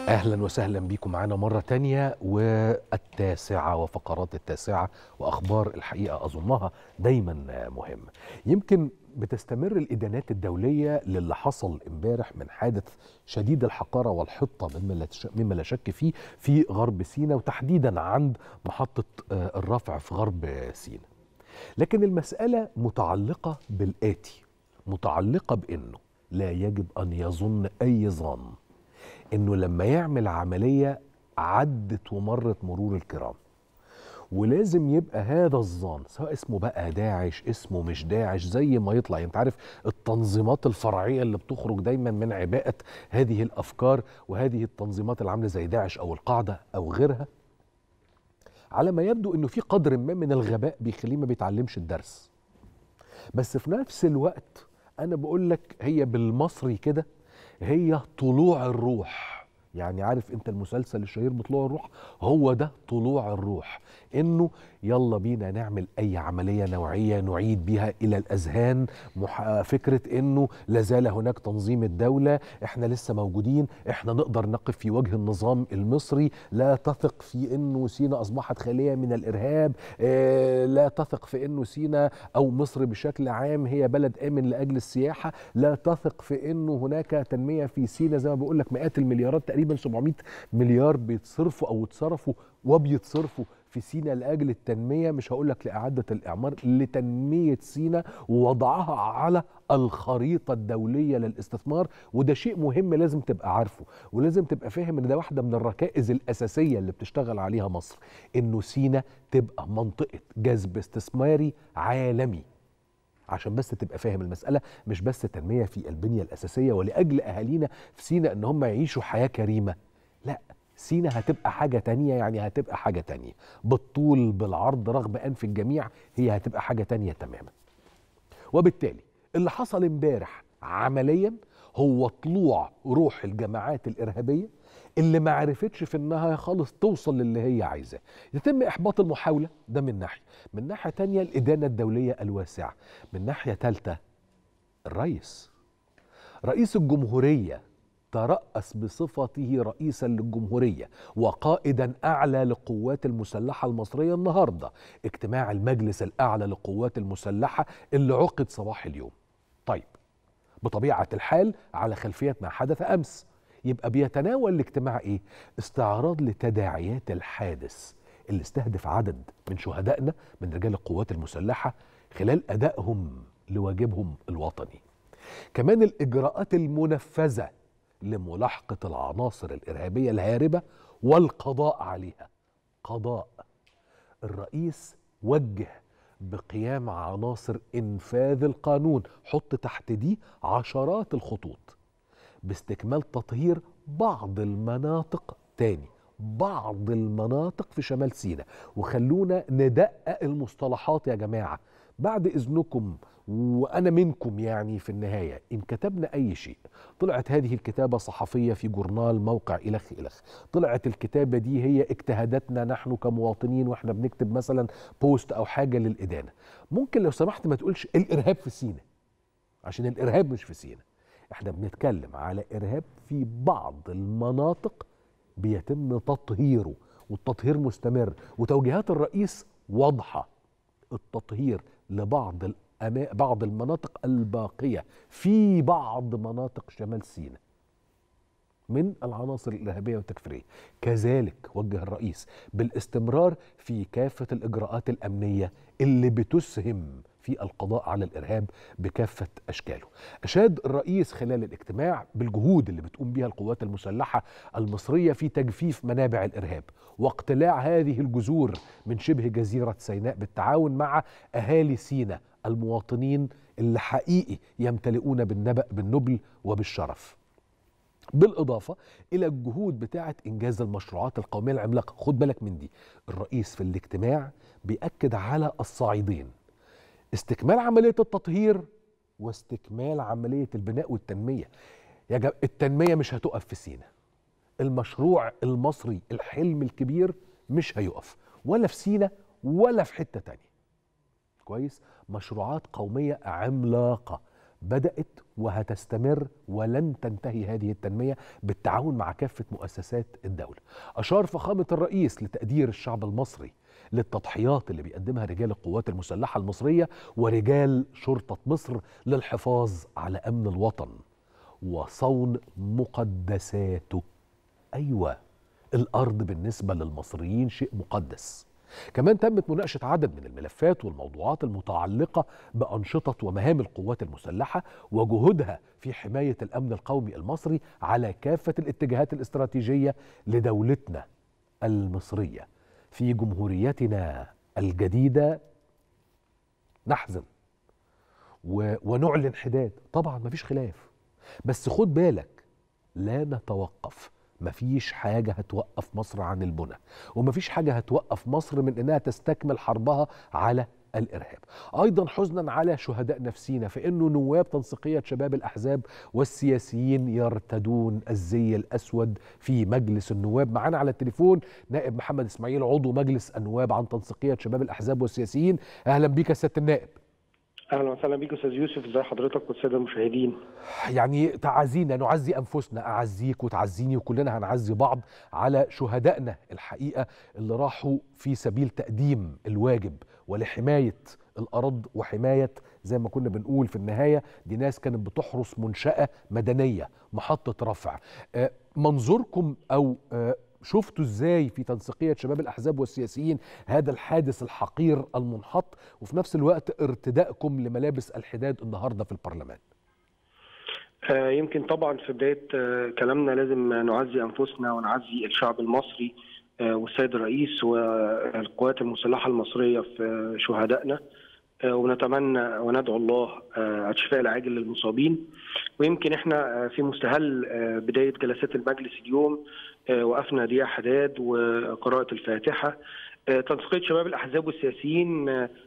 اهلا وسهلا بكم معنا مره تانية والتاسعه وفقرات التاسعه واخبار الحقيقه اظنها دايما مهمه يمكن بتستمر الادانات الدوليه للي حصل امبارح من حادث شديد الحقاره والحطه مما لا تش- مما لا شك فيه في غرب سيناء وتحديدا عند محطه آه، الرفع في غرب سيناء لكن المساله متعلقه بالاتي متعلقه بانه لا يجب ان يظن اي ظن انه لما يعمل عمليه عدت ومرت مرور الكرام ولازم يبقى هذا الظن سواء اسمه بقى داعش اسمه مش داعش زي ما يطلع انت عارف التنظيمات الفرعيه اللي بتخرج دايما من عباءه هذه الافكار وهذه التنظيمات اللي عامله زي داعش او القاعده او غيرها على ما يبدو انه في قدر ما من الغباء بيخليه ما بيتعلمش الدرس بس في نفس الوقت انا بقول لك هي بالمصري كده هي طلوع الروح يعني عارف انت المسلسل الشهير بطلوع الروح هو ده طلوع الروح انه يلا بينا نعمل اي عمليه نوعيه نعيد بها الى الاذهان مح... فكره انه لازال هناك تنظيم الدوله احنا لسه موجودين احنا نقدر نقف في وجه النظام المصري لا تثق في انه سينا اصبحت خاليه من الارهاب اه لا تثق في انه سينا او مصر بشكل عام هي بلد امن لاجل السياحه لا تثق في انه هناك تنميه في سينا زي ما بقول لك مئات المليارات تقريبا 700 مليار بيتصرفوا او اتصرفوا وبيتصرفوا في سينا لاجل التنميه مش هقول لك لاعاده الاعمار لتنميه سينا ووضعها على الخريطه الدوليه للاستثمار وده شيء مهم لازم تبقى عارفه ولازم تبقى فاهم ان ده واحده من الركائز الاساسيه اللي بتشتغل عليها مصر انه سينا تبقى منطقه جذب استثماري عالمي عشان بس تبقى فاهم المسألة مش بس تنمية في البنية الأساسية ولأجل أهالينا في سينا إن هم يعيشوا حياة كريمة لا سينا هتبقى حاجة تانية يعني هتبقى حاجة تانية بالطول بالعرض رغم أنف الجميع هي هتبقى حاجة تانية تماما وبالتالي اللي حصل امبارح عمليا هو طلوع روح الجماعات الإرهابية اللي ما عرفتش في النهاية خالص توصل للي هي عايزاه يتم إحباط المحاولة ده من ناحية من ناحية تانية الإدانة الدولية الواسعة من ناحية ثالثة الرئيس رئيس الجمهورية ترأس بصفته رئيسا للجمهورية وقائدا أعلى للقوات المسلحة المصرية النهاردة اجتماع المجلس الأعلى للقوات المسلحة اللي عقد صباح اليوم طيب بطبيعة الحال على خلفية ما حدث أمس يبقى بيتناول الاجتماع إيه؟ استعراض لتداعيات الحادث اللي استهدف عدد من شهدائنا من رجال القوات المسلحة خلال أدائهم لواجبهم الوطني كمان الإجراءات المنفذة لملاحقة العناصر الإرهابية الهاربة والقضاء عليها قضاء الرئيس وجه بقيام عناصر إنفاذ القانون حط تحت دي عشرات الخطوط باستكمال تطهير بعض المناطق تاني بعض المناطق في شمال سيناء وخلونا ندقق المصطلحات يا جماعة بعد إذنكم وأنا منكم يعني في النهاية إن كتبنا أي شيء طلعت هذه الكتابة صحفية في جورنال موقع إلخ إلخ طلعت الكتابة دي هي اجتهاداتنا نحن كمواطنين وإحنا بنكتب مثلا بوست أو حاجة للإدانة ممكن لو سمحت ما تقولش الإرهاب في سيناء عشان الإرهاب مش في سيناء احنا بنتكلم على إرهاب في بعض المناطق بيتم تطهيره والتطهير مستمر وتوجيهات الرئيس واضحة التطهير لبعض الأما... بعض المناطق الباقية في بعض مناطق شمال سيناء من العناصر الإرهابية والتكفيرية كذلك وجه الرئيس بالاستمرار في كافة الإجراءات الأمنية اللي بتسهم في القضاء على الإرهاب بكافة أشكاله أشاد الرئيس خلال الاجتماع بالجهود اللي بتقوم بها القوات المسلحة المصرية في تجفيف منابع الإرهاب واقتلاع هذه الجذور من شبه جزيرة سيناء بالتعاون مع أهالي سيناء المواطنين اللي حقيقي يمتلئون بالنبأ بالنبل وبالشرف بالإضافة إلى الجهود بتاعة إنجاز المشروعات القومية العملاقة خد بالك من دي الرئيس في الاجتماع بيأكد على الصعيدين استكمال عملية التطهير واستكمال عملية البناء والتنمية يا جماعة التنمية مش هتقف في سينا المشروع المصري الحلم الكبير مش هيقف ولا في سينا ولا في حتة تانية كويس مشروعات قومية عملاقة بدأت وهتستمر ولن تنتهي هذه التنمية بالتعاون مع كافة مؤسسات الدولة أشار فخامة الرئيس لتقدير الشعب المصري للتضحيات اللي بيقدمها رجال القوات المسلحة المصرية ورجال شرطة مصر للحفاظ على أمن الوطن وصون مقدساته أيوة الأرض بالنسبة للمصريين شيء مقدس كمان تمت مناقشة عدد من الملفات والموضوعات المتعلقة بأنشطة ومهام القوات المسلحة وجهودها في حماية الأمن القومي المصري على كافة الاتجاهات الاستراتيجية لدولتنا المصرية في جمهوريتنا الجديدة نحزن و... ونعلن حداد طبعا مفيش خلاف بس خد بالك لا نتوقف مفيش حاجة هتوقف مصر عن البنى ومفيش حاجة هتوقف مصر من إنها تستكمل حربها على الإرهاب أيضا حزنا على شهداء نفسينا فإنه نواب تنسيقية شباب الأحزاب والسياسيين يرتدون الزي الأسود في مجلس النواب معنا على التليفون نائب محمد إسماعيل عضو مجلس النواب عن تنسيقية شباب الأحزاب والسياسيين أهلا بيك يا سيادة النائب اهلا وسهلا بيك استاذ يوسف ازي حضرتك والساده المشاهدين يعني تعزينا نعزي انفسنا اعزيك وتعزيني وكلنا هنعزي بعض على شهدائنا الحقيقه اللي راحوا في سبيل تقديم الواجب ولحمايه الارض وحمايه زي ما كنا بنقول في النهايه دي ناس كانت بتحرس منشاه مدنيه محطه رفع منظوركم او شفتوا ازاي في تنسيقيه شباب الاحزاب والسياسيين هذا الحادث الحقير المنحط وفي نفس الوقت ارتدائكم لملابس الحداد النهارده في البرلمان آه يمكن طبعا في بدايه آه كلامنا لازم نعزي انفسنا ونعزي الشعب المصري آه والسيد الرئيس والقوات المسلحه المصريه في شهدائنا ونتمنى وندعو الله الشفاء العاجل للمصابين ويمكن احنا في مستهل بدايه جلسات المجلس اليوم وقفنا دقيقه حداد وقراءه الفاتحه تنسيقيه شباب الاحزاب والسياسيين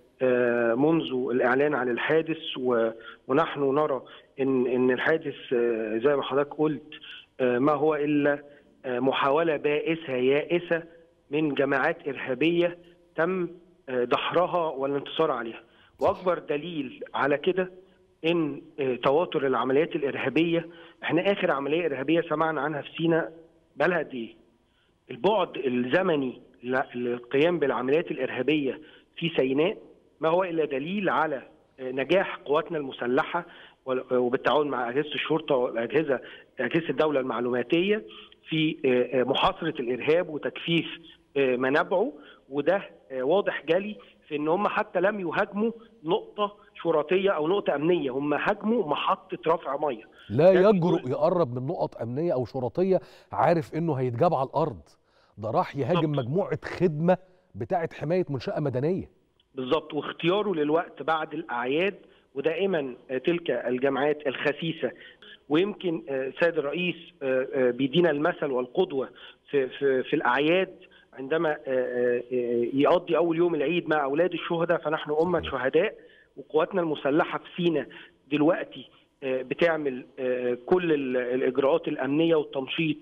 منذ الاعلان عن الحادث ونحن نرى ان ان الحادث زي ما حضرتك قلت ما هو الا محاوله بائسه يائسه من جماعات ارهابيه تم دحرها والانتصار عليها واكبر دليل على كده ان تواتر العمليات الارهابيه احنا اخر عمليه ارهابيه سمعنا عنها في سيناء بقالها قد ايه؟ البعد الزمني للقيام بالعمليات الارهابيه في سيناء ما هو الا دليل على نجاح قواتنا المسلحه وبالتعاون مع اجهزه الشرطه والاجهزه اجهزه الدوله المعلوماتيه في محاصره الارهاب وتكثيف منابعه وده واضح جلي في ان هم حتى لم يهاجموا نقطه شرطيه او نقطه امنيه هم هاجموا محطه رفع ميه لا يجرؤ يقرب من نقط امنيه او شرطيه عارف انه هيتجاب على الارض ده راح يهاجم بالضبط. مجموعه خدمه بتاعه حمايه منشاه مدنيه بالظبط واختياره للوقت بعد الاعياد ودائما تلك الجماعات الخسيسه ويمكن سيد الرئيس بيدينا المثل والقدوه في في, في الاعياد عندما يقضي اول يوم العيد مع اولاد الشهداء فنحن امه شهداء وقواتنا المسلحه في سينا دلوقتي بتعمل كل الاجراءات الامنيه والتنشيط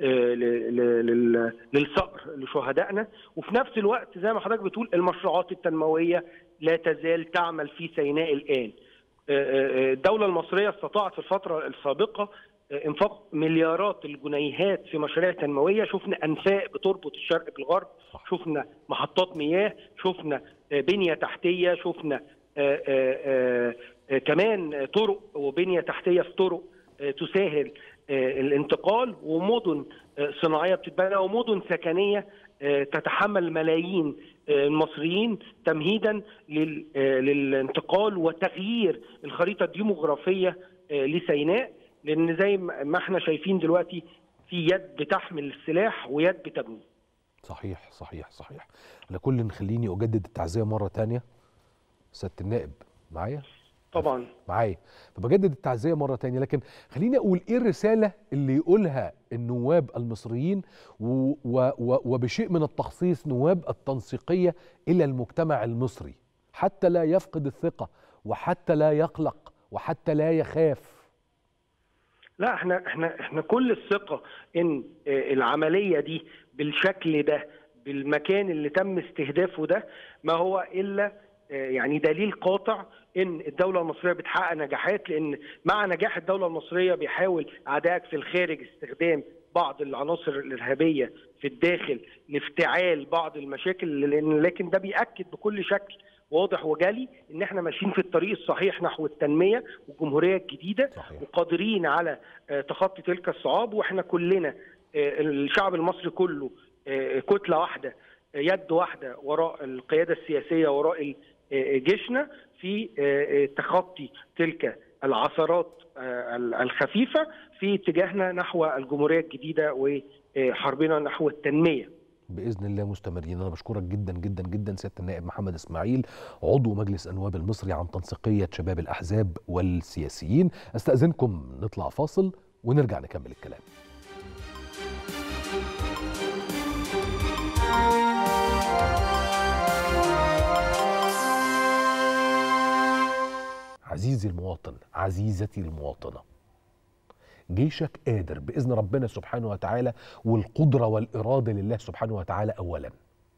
للصقر لشهدائنا وفي نفس الوقت زي ما حضرتك بتقول المشروعات التنمويه لا تزال تعمل في سيناء الان الدوله المصريه استطاعت في الفتره السابقه انفاق مليارات الجنيهات في مشاريع تنمويه شفنا انفاق بتربط الشرق بالغرب شفنا محطات مياه شفنا بنيه تحتيه شفنا آآ آآ آآ كمان طرق وبنيه تحتيه في طرق تسهل الانتقال ومدن صناعيه بتتبنى ومدن سكنيه تتحمل ملايين المصريين تمهيدا للانتقال وتغيير الخريطه الديموغرافيه لسيناء لان زي ما احنا شايفين دلوقتي في يد بتحمل السلاح ويد بتبني صحيح صحيح صحيح لكل خليني اجدد التعزيه مره تانية سياده النائب معايا طبعا معايا فبجدد التعزيه مره تانية لكن خليني اقول ايه الرساله اللي يقولها النواب المصريين و و و وبشيء من التخصيص نواب التنسيقيه الى المجتمع المصري حتى لا يفقد الثقه وحتى لا يقلق وحتى لا يخاف لا احنا احنا احنا كل الثقه ان العمليه دي بالشكل ده بالمكان اللي تم استهدافه ده ما هو الا يعني دليل قاطع ان الدوله المصريه بتحقق نجاحات لان مع نجاح الدوله المصريه بيحاول اعدائك في الخارج استخدام بعض العناصر الارهابيه في الداخل لافتعال بعض المشاكل لكن ده بياكد بكل شكل واضح وجلي ان احنا ماشيين في الطريق الصحيح نحو التنميه والجمهوريه الجديده صحيح. وقادرين على تخطي تلك الصعاب واحنا كلنا الشعب المصري كله كتله واحده يد واحده وراء القياده السياسيه وراء جيشنا في تخطي تلك العثرات الخفيفه في اتجاهنا نحو الجمهوريه الجديده وحربنا نحو التنميه. باذن الله مستمرين انا بشكرك جدا جدا جدا سياده النائب محمد اسماعيل عضو مجلس النواب المصري عن تنسيقيه شباب الاحزاب والسياسيين استاذنكم نطلع فاصل ونرجع نكمل الكلام. عزيزي المواطن عزيزتي المواطنة جيشك قادر بإذن ربنا سبحانه وتعالى والقدرة والإرادة لله سبحانه وتعالى أولا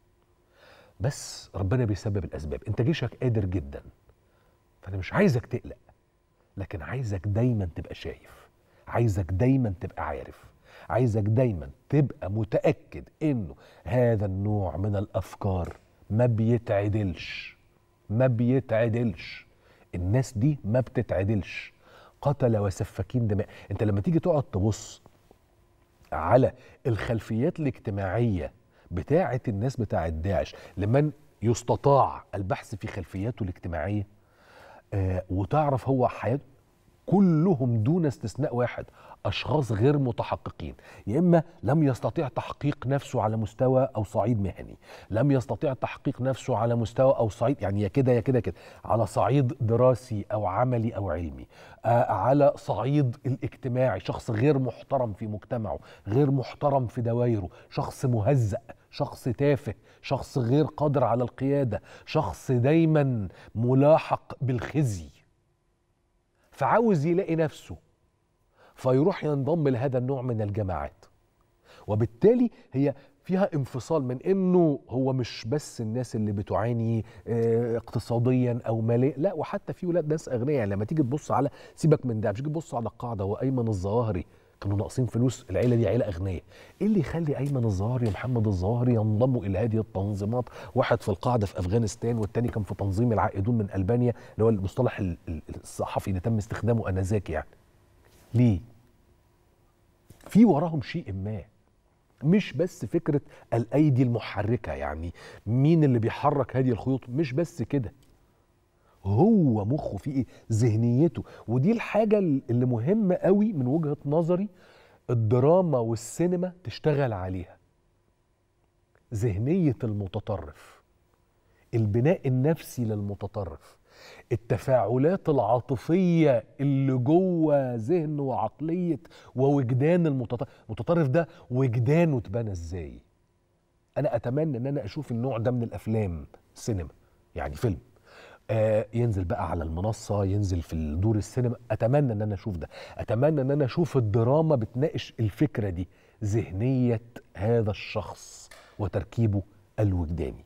بس ربنا بيسبب الأسباب أنت جيشك قادر جدا فأنا مش عايزك تقلق لكن عايزك دايما تبقى شايف عايزك دايما تبقى عارف عايزك دايما تبقى متأكد إنه هذا النوع من الأفكار ما بيتعدلش ما بيتعدلش الناس دي ما بتتعدلش قتل وسفاكين دماء انت لما تيجي تقعد تبص على الخلفيات الاجتماعية بتاعة الناس بتاعة داعش لمن يستطاع البحث في خلفياته الاجتماعية آه وتعرف هو حياته كلهم دون استثناء واحد اشخاص غير متحققين يا اما لم يستطيع تحقيق نفسه على مستوى او صعيد مهني لم يستطيع تحقيق نفسه على مستوى او صعيد يعني يا كده يا كده كده على صعيد دراسي او عملي او علمي آه على صعيد الاجتماعي شخص غير محترم في مجتمعه غير محترم في دوايره شخص مهزأ شخص تافه شخص غير قادر على القيادة شخص دايما ملاحق بالخزي فعاوز يلاقي نفسه فيروح ينضم لهذا النوع من الجماعات وبالتالي هي فيها انفصال من انه هو مش بس الناس اللي بتعاني اه اقتصاديا او ماليا لا وحتى في ولاد ناس اغنياء يعني لما تيجي تبص على سيبك من ده مش تيجي تبص على القاعده وايمن الظواهري كانوا ناقصين فلوس العيله دي عيله اغنياء ايه اللي يخلي ايمن الظواهري ومحمد الظواهري ينضموا الى هذه التنظيمات واحد في القاعده في افغانستان والتاني كان في تنظيم العائدون من البانيا اللي هو المصطلح الصحفي اللي تم استخدامه انذاك يعني ليه في وراهم شيء ما مش بس فكرة الأيدي المحركة يعني مين اللي بيحرك هذه الخيوط مش بس كده هو مخه فيه ايه ذهنيته ودي الحاجة اللي مهمة قوي من وجهة نظري الدراما والسينما تشتغل عليها ذهنية المتطرف البناء النفسي للمتطرف التفاعلات العاطفية اللي جوه ذهن وعقلية ووجدان المتطرف المتطرف ده وجدانه تبان ازاي انا اتمنى ان انا اشوف النوع ده من الافلام سينما يعني فيلم آه ينزل بقى على المنصة ينزل في دور السينما أتمنى أن أنا أشوف ده أتمنى أن أنا أشوف الدراما بتناقش الفكرة دي ذهنية هذا الشخص وتركيبه الوجداني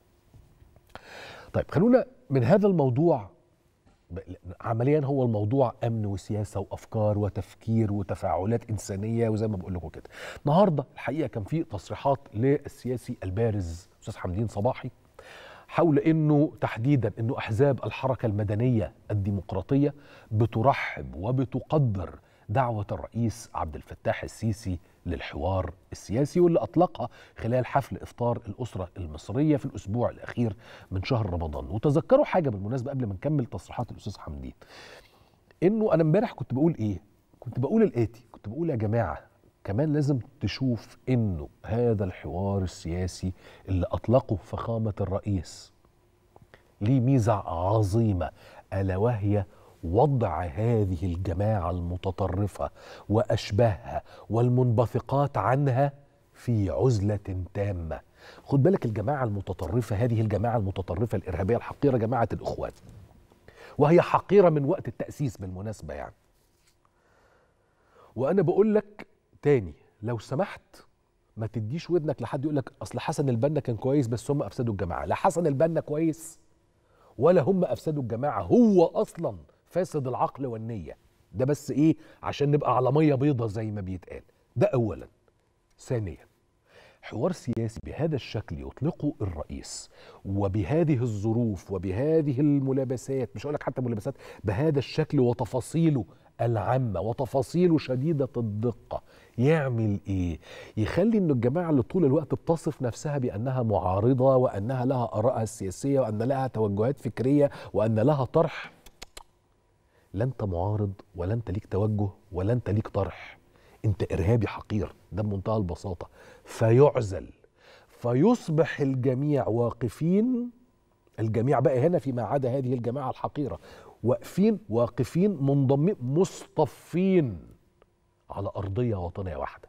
طيب خلونا من هذا الموضوع عمليا هو الموضوع امن وسياسه وافكار وتفكير وتفاعلات انسانيه وزي ما بقول لكم كده. النهارده الحقيقه كان في تصريحات للسياسي البارز استاذ حمدين صباحي حول انه تحديدا انه احزاب الحركه المدنيه الديمقراطيه بترحب وبتقدر دعوه الرئيس عبد الفتاح السيسي للحوار السياسي واللي اطلقها خلال حفل افطار الاسره المصريه في الاسبوع الاخير من شهر رمضان وتذكروا حاجه بالمناسبه قبل ما نكمل تصريحات الاستاذ حمدين انه انا امبارح كنت بقول ايه كنت بقول الاتي كنت بقول يا جماعه كمان لازم تشوف انه هذا الحوار السياسي اللي اطلقه فخامه الرئيس ليه ميزه عظيمه الا وهي وضع هذه الجماعه المتطرفه واشباهها والمنبثقات عنها في عزله تامه خد بالك الجماعه المتطرفه هذه الجماعه المتطرفه الارهابيه الحقيره جماعه الاخوان وهي حقيره من وقت التاسيس بالمناسبه يعني وانا بقول لك تاني لو سمحت ما تديش ودنك لحد يقول لك اصل حسن البنا كان كويس بس هم افسدوا الجماعه لا حسن البنا كويس ولا هم افسدوا الجماعه هو اصلا فاسد العقل والنيه ده بس ايه عشان نبقى على ميه بيضة زي ما بيتقال ده اولا ثانيا حوار سياسي بهذا الشكل يطلقه الرئيس وبهذه الظروف وبهذه الملابسات مش هقول لك حتى ملابسات بهذا الشكل وتفاصيله العامة وتفاصيله شديدة الدقة يعمل ايه يخلي ان الجماعة اللي طول الوقت بتصف نفسها بانها معارضة وانها لها ارائها السياسية وان لها توجهات فكرية وان لها طرح لا انت معارض ولا انت ليك توجه ولا انت ليك طرح انت ارهابي حقير ده بمنتهى البساطه فيعزل فيصبح الجميع واقفين الجميع بقى هنا فيما عدا هذه الجماعه الحقيره واقفين واقفين منضمين مصطفين على ارضيه وطنيه واحده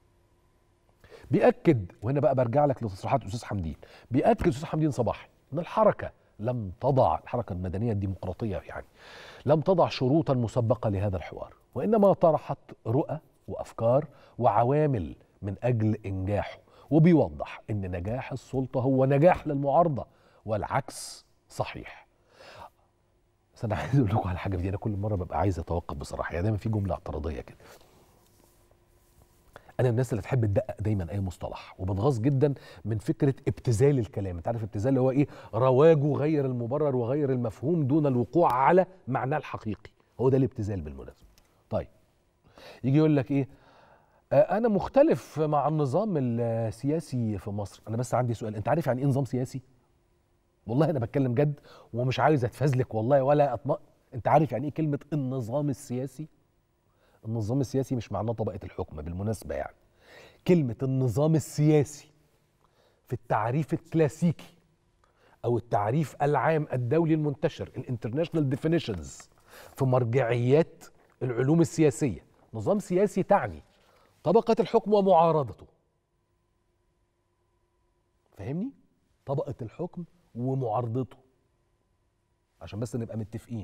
بيأكد وهنا بقى برجع لك لتصريحات الاستاذ حمدين بيأكد الاستاذ حمدين صباحي ان الحركه لم تضع الحركه المدنيه الديمقراطيه يعني لم تضع شروطا مسبقه لهذا الحوار وانما طرحت رؤى وافكار وعوامل من اجل انجاحه وبيوضح ان نجاح السلطه هو نجاح للمعارضه والعكس صحيح بس انا عايز اقول لكم على حاجه في دي انا كل مره ببقى عايز اتوقف بصراحه يعني دايما في جمله اعتراضيه كده انا من الناس اللي تحب تدقق دايما اي مصطلح وبتغاظ جدا من فكره ابتذال الكلام انت عارف ابتذال اللي هو ايه رواجه غير المبرر وغير المفهوم دون الوقوع على معناه الحقيقي هو ده الابتذال بالمناسبه طيب يجي يقول لك ايه آه انا مختلف مع النظام السياسي في مصر انا بس عندي سؤال انت عارف يعني ايه نظام سياسي والله انا بتكلم جد ومش عايز اتفزلك والله ولا اطمئن انت عارف يعني ايه كلمه النظام السياسي النظام السياسي مش معناه طبقه الحكم بالمناسبه يعني كلمه النظام السياسي في التعريف الكلاسيكي او التعريف العام الدولي المنتشر الانترناشونال ديفينيشنز في مرجعيات العلوم السياسيه نظام سياسي تعني طبقه الحكم ومعارضته فاهمني طبقه الحكم ومعارضته عشان بس نبقى متفقين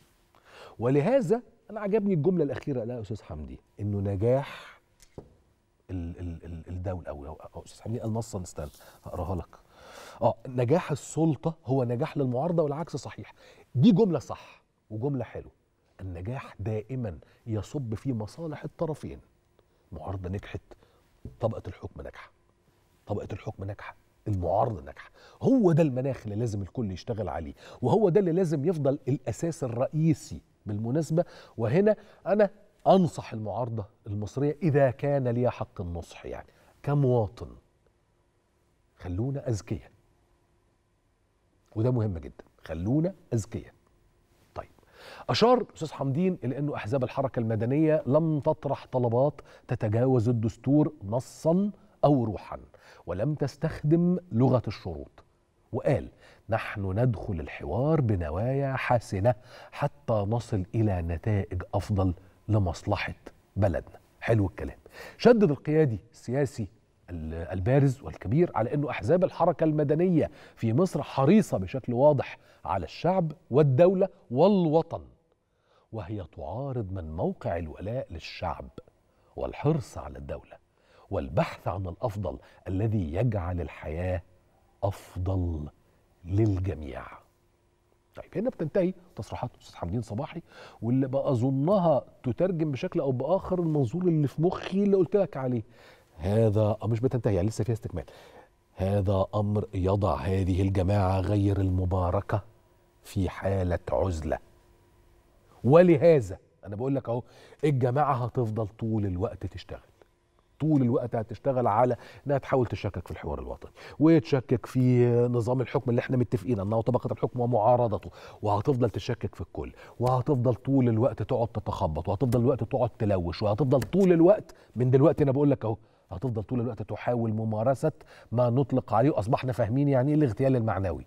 ولهذا انا عجبني الجمله الاخيره لا يا استاذ حمدي انه نجاح ال ال ال الدوله او أو استاذ حمدي قال نصا استنى هقراها لك اه نجاح السلطه هو نجاح للمعارضه والعكس صحيح دي جمله صح وجمله حلوه النجاح دائما يصب في مصالح الطرفين المعارضه نجحت طبقه الحكم ناجحه طبقه الحكم ناجحه المعارضه ناجحه هو ده المناخ اللي لازم الكل يشتغل عليه وهو ده اللي لازم يفضل الاساس الرئيسي بالمناسبه وهنا انا انصح المعارضه المصريه اذا كان لي حق النصح يعني كمواطن خلونا اذكياء وده مهم جدا خلونا اذكياء طيب اشار استاذ حمدين الى انه احزاب الحركه المدنيه لم تطرح طلبات تتجاوز الدستور نصا او روحا ولم تستخدم لغه الشروط وقال نحن ندخل الحوار بنوايا حاسنه حتى نصل الى نتائج افضل لمصلحه بلدنا حلو الكلام شدد القيادي السياسي البارز والكبير على انه احزاب الحركه المدنيه في مصر حريصه بشكل واضح على الشعب والدوله والوطن وهي تعارض من موقع الولاء للشعب والحرص على الدوله والبحث عن الافضل الذي يجعل الحياه افضل للجميع. طيب هنا بتنتهي تصريحات استاذ حمدين صباحي واللي بأظنها تترجم بشكل او باخر المنظور اللي في مخي اللي قلت لك عليه. هذا مش بتنتهي يعني لسه فيها استكمال. هذا امر يضع هذه الجماعه غير المباركه في حاله عزله. ولهذا انا بقول لك اهو الجماعه هتفضل طول الوقت تشتغل. طول الوقت هتشتغل على انها تحاول تشكك في الحوار الوطني وتشكك في نظام الحكم اللي احنا متفقين انه طبقه الحكم ومعارضته وهتفضل تشكك في الكل وهتفضل طول الوقت تقعد تتخبط وهتفضل الوقت تقعد تلوش وهتفضل طول الوقت من دلوقتي انا بقول لك اهو هتفضل طول الوقت تحاول ممارسه ما نطلق عليه واصبحنا فاهمين يعني ايه الاغتيال المعنوي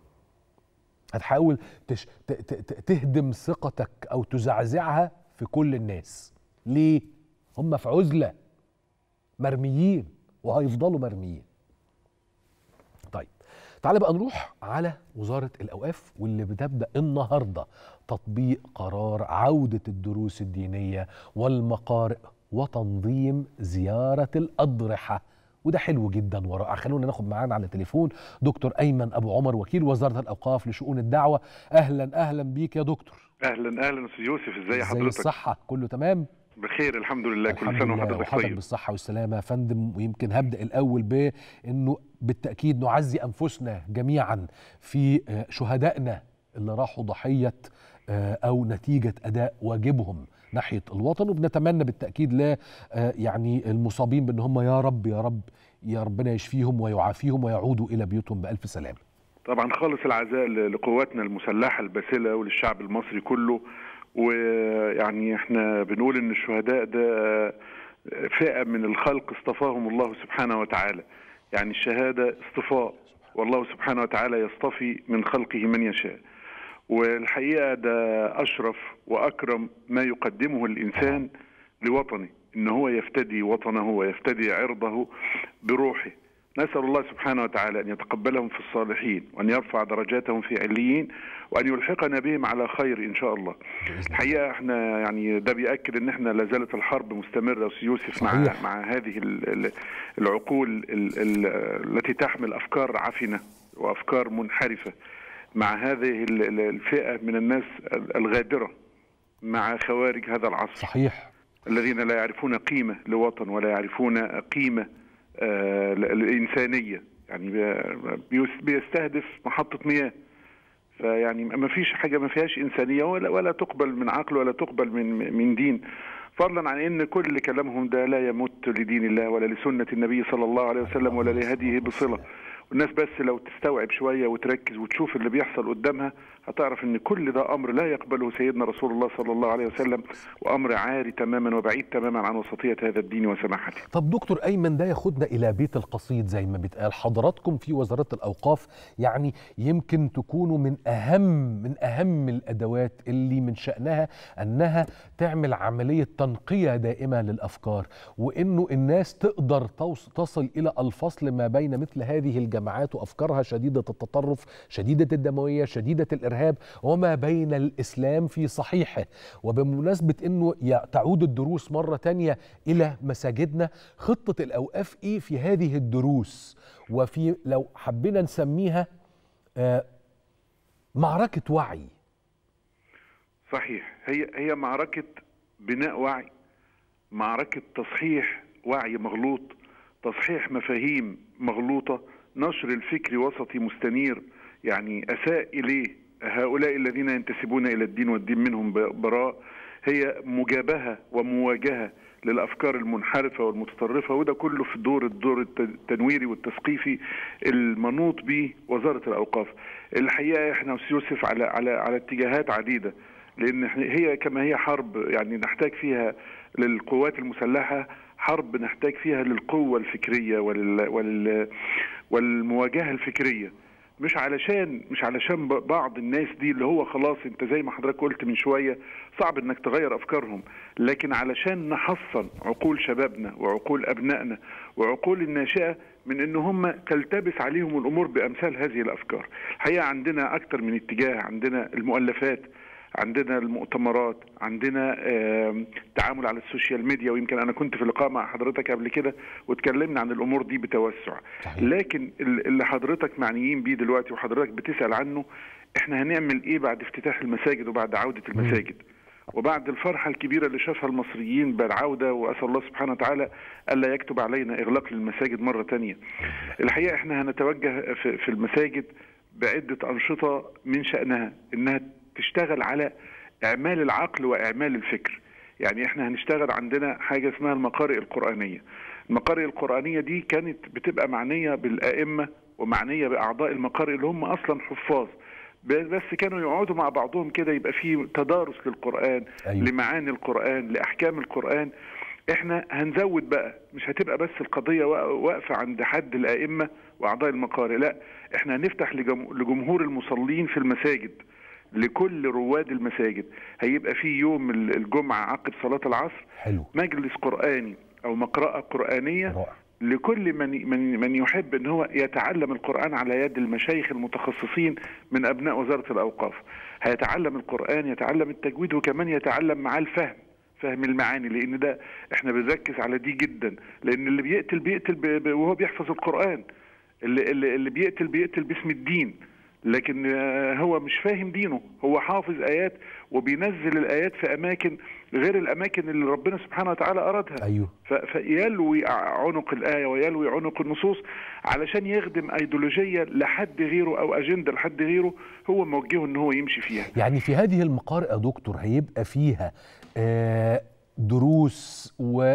هتحاول تش... ت... ت... تهدم ثقتك او تزعزعها في كل الناس ليه هم في عزله مرميين وهيفضلوا مرميين طيب تعال بقى نروح على وزارة الأوقاف واللي بتبدأ النهاردة تطبيق قرار عودة الدروس الدينية والمقارئ وتنظيم زيارة الأضرحة وده حلو جدا ورائع خلونا ناخد معانا على التليفون دكتور ايمن ابو عمر وكيل وزاره الاوقاف لشؤون الدعوه اهلا اهلا بيك يا دكتور اهلا اهلا استاذ يوسف ازي ازاي حضرتك الصحه كله تمام بخير الحمد لله كل الحمد سنه لله وحضرتك وحضرتك طيب بالصحه والسلامه يا فندم ويمكن هبدا الاول بانه بالتاكيد نعزي انفسنا جميعا في آه، شهدائنا اللي راحوا ضحيه آه، او نتيجه اداء واجبهم ناحيه الوطن وبنتمنى بالتاكيد لا آه، يعني المصابين بان هم يا رب يا رب يا ربنا يشفيهم ويعافيهم ويعودوا الى بيوتهم بالف سلامه طبعا خالص العزاء ل- لقواتنا المسلحه الباسله وللشعب المصري كله ويعني احنا بنقول ان الشهداء ده فئه من الخلق اصطفاهم الله سبحانه وتعالى يعني الشهاده اصطفاء والله سبحانه وتعالى يصطفي من خلقه من يشاء والحقيقه ده اشرف واكرم ما يقدمه الانسان لوطنه ان هو يفتدي وطنه ويفتدي عرضه بروحه نسال الله سبحانه وتعالى ان يتقبلهم في الصالحين وان يرفع درجاتهم في عليين وان يلحقنا بهم على خير ان شاء الله باذن الله الحقيقه احنا يعني ده بياكد ان احنا لا زالت الحرب مستمره استاذ يوسف مع صحيح. مع هذه ال- ال- العقول ال- ال- التي تحمل افكار عفنه وافكار منحرفه مع هذه ال- ال- الفئه من الناس الغادره مع خوارج هذا العصر صحيح الذين لا يعرفون قيمة لوطن ولا يعرفون قيمة آه، الإنسانية يعني بي- بيس- بيستهدف محطة مياه فيعني ما فيش حاجة ما فيهاش إنسانية ولا ولا تقبل من عقل ولا تقبل من من دين فضلا عن ان كل كلامهم ده لا يمت لدين الله ولا لسنه النبي صلى الله عليه وسلم ولا لهديه بصله والناس بس لو تستوعب شويه وتركز وتشوف اللي بيحصل قدامها هتعرف ان كل ده امر لا يقبله سيدنا رسول الله صلى الله عليه وسلم وامر عاري تماما وبعيد تماما عن وسطيه هذا الدين وسماحته. طب دكتور ايمن ده ياخدنا الى بيت القصيد زي ما بيتقال حضراتكم في وزاره الاوقاف يعني يمكن تكونوا من اهم من اهم الادوات اللي من شانها انها تعمل عمليه تنقيه دائمه للافكار وانه الناس تقدر توص- تصل الى الفصل ما بين مثل هذه الجماعات وافكارها شديده التطرف شديده الدمويه شديده الارهاب وما بين الاسلام في صحيحه وبمناسبه انه يع- تعود الدروس مره تانية الى مساجدنا خطه الاوقاف ايه في هذه الدروس وفي لو حبينا نسميها آه، معركه وعي صحيح هي هي معركه بناء وعي معركه تصحيح وعي مغلوط تصحيح مفاهيم مغلوطه نشر الفكر وسطي مستنير يعني اساء اليه هؤلاء الذين ينتسبون الى الدين والدين منهم ب- براء هي مجابهه ومواجهه للافكار المنحرفه والمتطرفه وده كله في دور الدور الت- التنويري والتثقيفي المنوط به وزاره الاوقاف. الحقيقه احنا أستاذ يوسف على على على اتجاهات عديده لان إحنا- هي كما هي حرب يعني نحتاج فيها للقوات المسلحه حرب نحتاج فيها للقوه الفكريه وال وال والمواجهه الفكريه مش علشان مش علشان ب- بعض الناس دي اللي هو خلاص انت زي ما حضرتك قلت من شويه صعب انك تغير افكارهم لكن علشان نحصن عقول شبابنا وعقول ابنائنا وعقول الناشئه من ان هم تلتبس عليهم الامور بامثال هذه الافكار. الحقيقه عندنا اكثر من اتجاه عندنا المؤلفات عندنا المؤتمرات عندنا آم، التعامل على السوشيال ميديا ويمكن انا كنت في لقاء مع حضرتك قبل كده واتكلمنا عن الامور دي بتوسع صحيح. لكن ال- اللي حضرتك معنيين بيه دلوقتي وحضرتك بتسال عنه احنا هنعمل ايه بعد افتتاح المساجد وبعد عوده المساجد وبعد الفرحة الكبيرة اللي شافها المصريين بالعودة وأسأل الله سبحانه وتعالى ألا يكتب علينا إغلاق للمساجد مرة تانية الحقيقة إحنا هنتوجه في في المساجد بعدة أنشطة من شأنها إنها تشتغل على إعمال العقل وإعمال الفكر يعني إحنا هنشتغل عندنا حاجة اسمها المقارئ القرآنية المقارئ القرآنية دي كانت بتبقى معنية بالأئمة ومعنية بأعضاء المقارئ اللي هم أصلا حفاظ بس كانوا يقعدوا مع بعضهم كده يبقى في تدارس للقرآن أيوة. لمعاني القرآن لأحكام القرآن احنا هنزود بقى مش هتبقى بس القضية وا- واقفة عند حد الأئمة وأعضاء المقارئ لا احنا هنفتح لجم- لجمهور المصلين في المساجد لكل رواد المساجد هيبقى في يوم ال- الجمعة عقب صلاة العصر حلو مجلس قرآني أو مقرأة قرآنية رائع لكل من من من يحب ان هو يتعلم القران على يد المشايخ المتخصصين من ابناء وزاره الاوقاف. هيتعلم القران يتعلم التجويد وكمان يتعلم معاه الفهم فهم المعاني لان ده احنا بنركز على دي جدا لان اللي بيقتل بيقتل ب... ب... وهو بيحفظ القران اللي اللي, اللي بيقتل بيقتل باسم الدين لكن آه، هو مش فاهم دينه هو حافظ ايات وبينزل الايات في اماكن غير الاماكن اللي ربنا سبحانه وتعالى ارادها ايوه ف- فيلوي عنق الآية ويلوي عنق النصوص علشان يخدم أيديولوجية لحد غيره أو أجندة لحد غيره هو موجهه إن هو يمشي فيها يعني في هذه المقارئ يا دكتور هيبقى فيها آه، دروس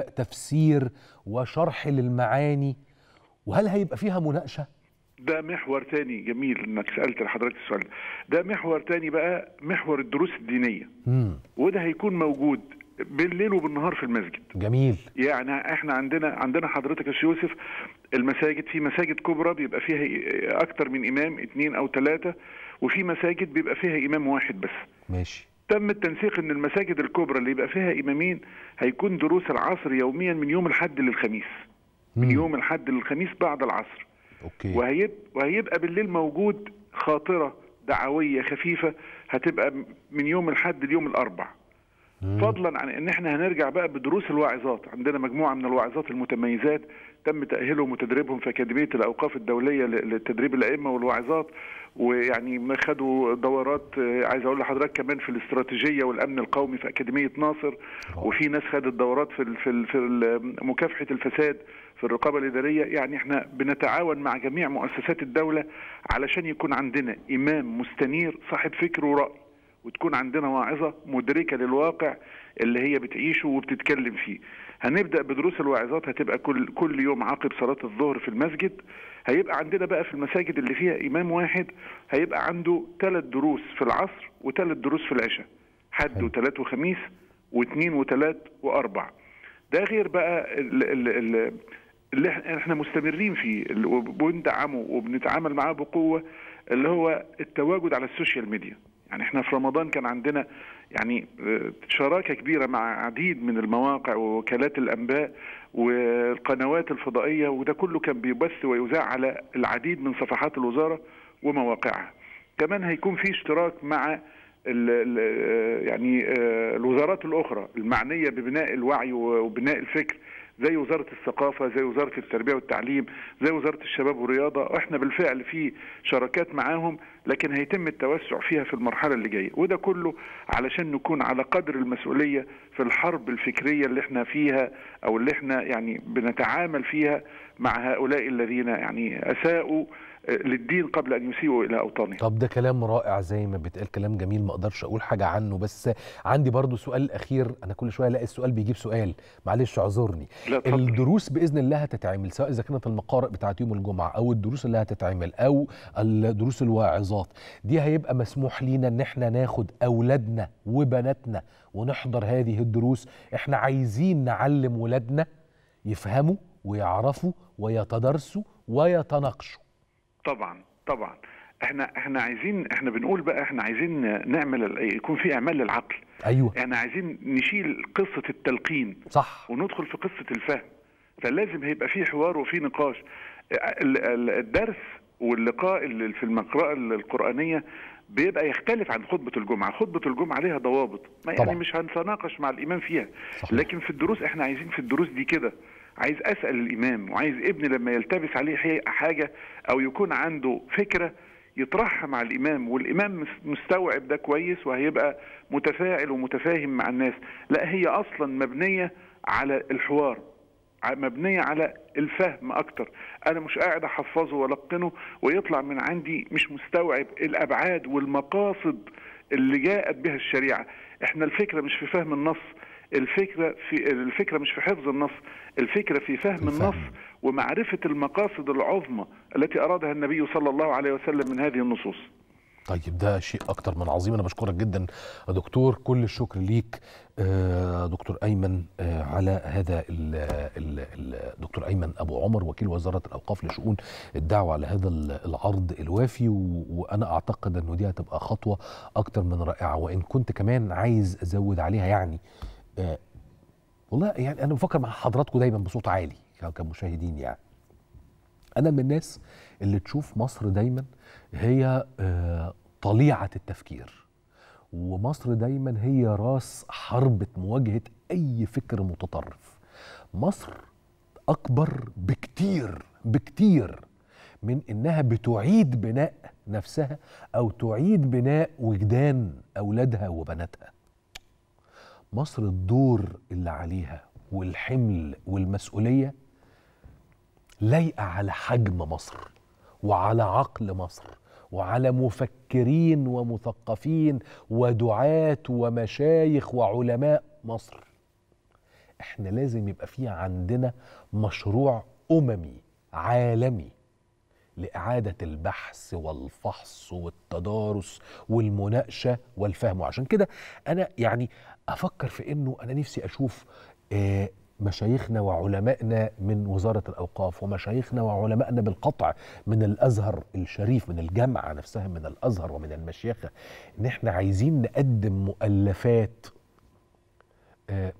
وتفسير وشرح للمعاني وهل هيبقى فيها مناقشه ده محور تاني جميل إنك سألت لحضرتك السؤال ده. ده محور تاني بقى محور الدروس الدينية امم وده هيكون موجود بالليل وبالنهار في المسجد جميل يعني احنا عندنا عندنا حضرتك يا أستاذ يوسف المساجد في مساجد كبرى بيبقى فيها اكتر من امام اثنين او ثلاثه وفي مساجد بيبقى فيها امام واحد بس ماشي تم التنسيق ان المساجد الكبرى اللي يبقى فيها امامين هيكون دروس العصر يوميا من يوم الحد للخميس من مم. يوم الحد للخميس بعد العصر اوكي وهيب وهيبقى بالليل موجود خاطره دعويه خفيفه هتبقى من يوم الحد ليوم الاربع مم. فضلا عن ان احنا هنرجع بقى بدروس الواعظات عندنا مجموعه من الواعظات المتميزات تم تاهيلهم وتدريبهم في اكاديميه الاوقاف الدوليه ل- لتدريب الائمه والواعظات ويعني ما خدوا دورات آه، عايز اقول لحضرتك كمان في الاستراتيجيه والامن القومي في اكاديميه ناصر وفي ناس خدت دورات في ال- في ال- في ال- مكافحه الفساد في الرقابه الاداريه يعني احنا بنتعاون مع جميع مؤسسات الدوله علشان يكون عندنا امام مستنير صاحب فكر وراي وتكون عندنا واعظه مدركه للواقع اللي هي بتعيشه وبتتكلم فيه. هنبدا بدروس الواعظات هتبقى كل كل يوم عقب صلاه الظهر في المسجد. هيبقى عندنا بقى في المساجد اللي فيها امام واحد هيبقى عنده ثلاث دروس في العصر وثلاث دروس في العشاء. حد حلو. وثلاث وخميس واثنين وثلاث واربع. ده غير بقى ال ال ال اللي إح- احنا مستمرين فيه اللي وبندعمه وبنتعامل معاه بقوه اللي هو التواجد على السوشيال ميديا يعني احنا في رمضان كان عندنا يعني آه، شراكه كبيره مع عديد من المواقع ووكالات الانباء والقنوات الفضائيه وده كله كان بيبث ويذاع على العديد من صفحات الوزاره ومواقعها كمان هيكون في اشتراك مع ال ال يعني آه، الوزارات الاخرى المعنيه ببناء الوعي وبناء الفكر زي وزاره الثقافه زي وزاره التربيه والتعليم زي وزاره الشباب والرياضه واحنا بالفعل في شراكات معاهم لكن هيتم التوسع فيها في المرحله اللي جايه وده كله علشان نكون على قدر المسؤوليه في الحرب الفكريه اللي احنا فيها او اللي احنا يعني بنتعامل فيها مع هؤلاء الذين يعني اساءوا آه، للدين قبل ان يسيئوا الى اوطانهم طب ده كلام رائع زي ما بيتقال كلام جميل ما اقدرش اقول حاجه عنه بس عندي برضو سؤال اخير انا كل شويه الاقي السؤال بيجيب سؤال معلش اعذرني لا اتفضل. الدروس باذن الله هتتعمل سواء اذا كانت المقارئ بتاعت يوم الجمعه او الدروس اللي هتتعمل او الدروس الواعظات دي هيبقى مسموح لينا ان احنا ناخد اولادنا وبناتنا ونحضر هذه الدروس احنا عايزين نعلم ولادنا يفهموا ويعرفوا ويتدارسوا ويتناقشوا طبعا طبعا احنا احنا عايزين احنا بنقول بقى احنا عايزين نعمل ال- يكون في اعمال للعقل ايوه احنا عايزين نشيل قصه التلقين صح وندخل في قصه الفهم فلازم هيبقى في حوار وفي نقاش ال- ال- الدرس واللقاء اللي في المقرأة القرآنية بيبقى يختلف عن خطبة الجمعة خطبة الجمعة ليها ضوابط ما يعني طبعا. مش هنتناقش مع الإمام فيها صحيح. لكن في الدروس احنا عايزين في الدروس دي كده عايز أسأل الإمام وعايز ابني لما يلتبس عليه حي- حاجة أو يكون عنده فكرة يطرحها مع الإمام والإمام مس- مستوعب ده كويس وهيبقى متفاعل ومتفاهم مع الناس لا هي أصلا مبنية على الحوار ع- مبنية على الفهم أكتر أنا مش قاعد أحفظه وألقنه ويطلع من عندي مش مستوعب الأبعاد والمقاصد اللي جاءت بها الشريعة احنا الفكرة مش في فهم النص الفكرة في الفكرة مش في حفظ النص الفكرة في فهم الفهم. النص ومعرفة المقاصد العظمى التي أرادها النبي صلى الله عليه وسلم من هذه النصوص طيب ده شيء اكتر من عظيم انا بشكرك جدا يا دكتور كل الشكر ليك آه، دكتور ايمن آه، على هذا ال ال ال دكتور ايمن ابو عمر وكيل وزاره الاوقاف لشؤون الدعوه على هذا ال- العرض الوافي و- وانا اعتقد انه دي هتبقى خطوه اكتر من رائعه وان كنت كمان عايز ازود عليها يعني آه، والله يعني انا بفكر مع حضراتكم دايما بصوت عالي ك- كمشاهدين يعني انا من الناس اللي تشوف مصر دايما هي آه، طليعه التفكير ومصر دايما هي راس حربة مواجهة أي فكر متطرف مصر أكبر بكتير بكتير من إنها بتعيد بناء نفسها أو تعيد بناء وجدان أولادها وبناتها مصر الدور اللي عليها والحمل والمسؤولية لايقة على حجم مصر وعلى عقل مصر وعلى مفكرين ومثقفين ودعاة ومشايخ وعلماء مصر احنا لازم يبقى في عندنا مشروع أممي عالمي لإعادة البحث والفحص والتدارس والمناقشة والفهم وعشان كده أنا يعني أفكر في إنه أنا نفسي أشوف آه مشايخنا وعلمائنا من وزارة الأوقاف ومشايخنا وعلمائنا بالقطع من الأزهر الشريف من الجامعة نفسها من الأزهر ومن المشيخة إن إحنا عايزين نقدم مؤلفات آه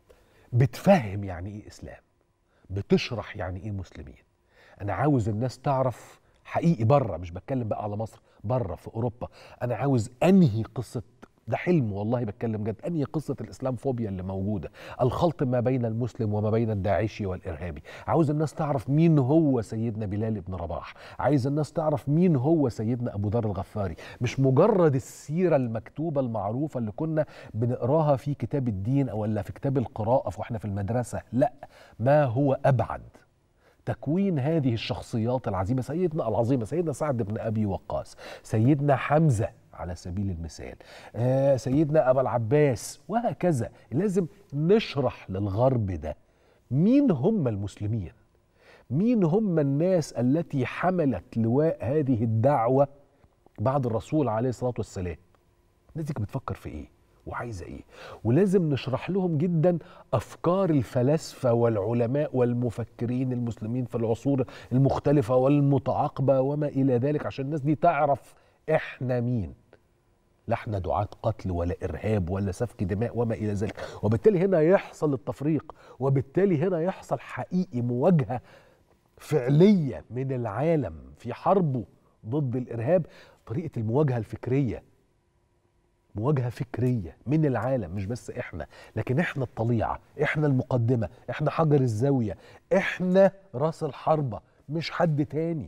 بتفهم يعني إيه إسلام بتشرح يعني إيه مسلمين أنا عاوز الناس تعرف حقيقي بره مش بتكلم بقى على مصر بره في أوروبا أنا عاوز أنهي قصة ده حلم والله بتكلم جد انهي قصه الاسلام فوبيا اللي موجوده الخلط ما بين المسلم وما بين الداعشي والارهابي عاوز الناس تعرف مين هو سيدنا بلال بن رباح عايز الناس تعرف مين هو سيدنا ابو ذر الغفاري مش مجرد السيره المكتوبه المعروفه اللي كنا بنقراها في كتاب الدين او ولا في كتاب القراءه واحنا في المدرسه لا ما هو ابعد تكوين هذه الشخصيات العظيمه سيدنا العظيمه سيدنا سعد بن ابي وقاص سيدنا حمزه على سبيل المثال آه سيدنا أبا العباس وهكذا لازم نشرح للغرب ده مين هم المسلمين مين هم الناس التي حملت لواء هذه الدعوة بعد الرسول عليه الصلاة والسلام الناس دي بتفكر في ايه وعايزة ايه ولازم نشرح لهم جدا افكار الفلاسفة والعلماء والمفكرين المسلمين في العصور المختلفة والمتعاقبة وما الى ذلك عشان الناس دي تعرف احنا مين لا احنا دعاة قتل ولا ارهاب ولا سفك دماء وما الى ذلك وبالتالي هنا يحصل التفريق وبالتالي هنا يحصل حقيقي مواجهه فعليه من العالم في حربه ضد الارهاب طريقه المواجهه الفكريه مواجهه فكريه من العالم مش بس احنا لكن احنا الطليعه احنا المقدمه احنا حجر الزاويه احنا راس الحربه مش حد تاني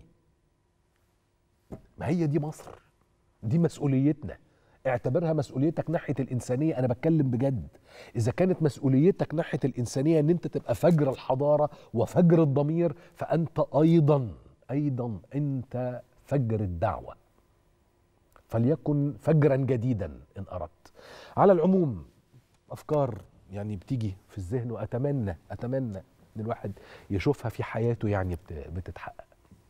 ما هي دي مصر دي مسؤوليتنا اعتبرها مسؤوليتك ناحيه الانسانيه انا بتكلم بجد اذا كانت مسؤوليتك ناحيه الانسانيه ان انت تبقى فجر الحضاره وفجر الضمير فانت ايضا ايضا انت فجر الدعوه فليكن فجرا جديدا ان اردت على العموم افكار يعني بتيجي في الذهن واتمنى اتمنى ان الواحد يشوفها في حياته يعني بتتحقق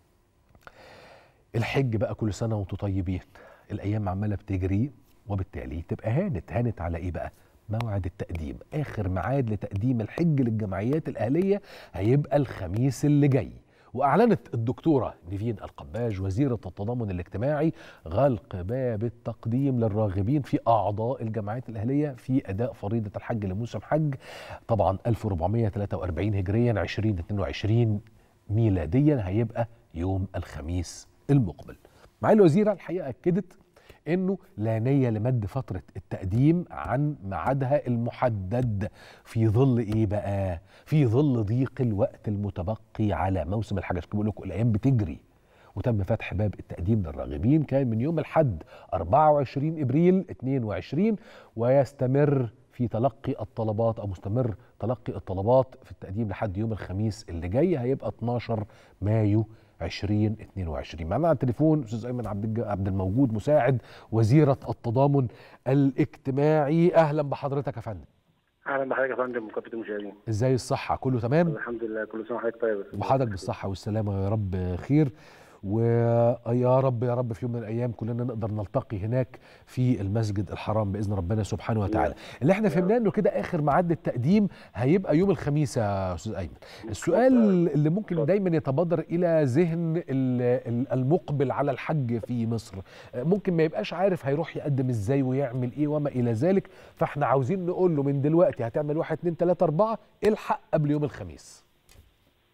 الحج بقى كل سنه وانتم طيبين الايام عماله بتجري وبالتالي تبقى هانت هانت على ايه بقى موعد التقديم اخر ميعاد لتقديم الحج للجمعيات الاهليه هيبقى الخميس اللي جاي واعلنت الدكتوره نيفين القباج وزيره التضامن الاجتماعي غلق باب التقديم للراغبين في اعضاء الجمعيات الاهليه في اداء فريضه الحج لموسم حج طبعا 1443 هجريا 2022 ميلاديا هيبقى يوم الخميس المقبل مع الوزيره الحقيقه اكدت انه لا نيه لمد فتره التقديم عن ميعادها المحدد في ظل ايه بقى في ظل ضيق الوقت المتبقي على موسم الحج عشان بقول لكم الايام بتجري وتم فتح باب التقديم للراغبين كان من يوم الحد 24 ابريل 22 ويستمر في تلقي الطلبات او مستمر تلقي الطلبات في التقديم لحد يوم الخميس اللي جاي هيبقى 12 مايو 2022 معنا على التليفون استاذ ايمن عبد عبد الموجود مساعد وزيره التضامن الاجتماعي اهلا بحضرتك يا فندم اهلا بحضرتك يا فندم وكافه المشاهدين ازاي الصحه كله تمام الحمد لله كل سنه وحضرتك طيب وحضرتك بالصحه والسلامه يا رب خير ويا رب يا رب في يوم من الايام كلنا نقدر نلتقي هناك في المسجد الحرام باذن ربنا سبحانه وتعالى اللي احنا فهمناه انه كده اخر ميعاد التقديم هيبقى يوم الخميس يا استاذ ايمن السؤال اللي ممكن دايما يتبادر الى ذهن المقبل على الحج في مصر ممكن ما يبقاش عارف هيروح يقدم ازاي ويعمل ايه وما الى ذلك فاحنا عاوزين نقول له من دلوقتي هتعمل واحد اتنين تلاته اربعه الحق قبل يوم الخميس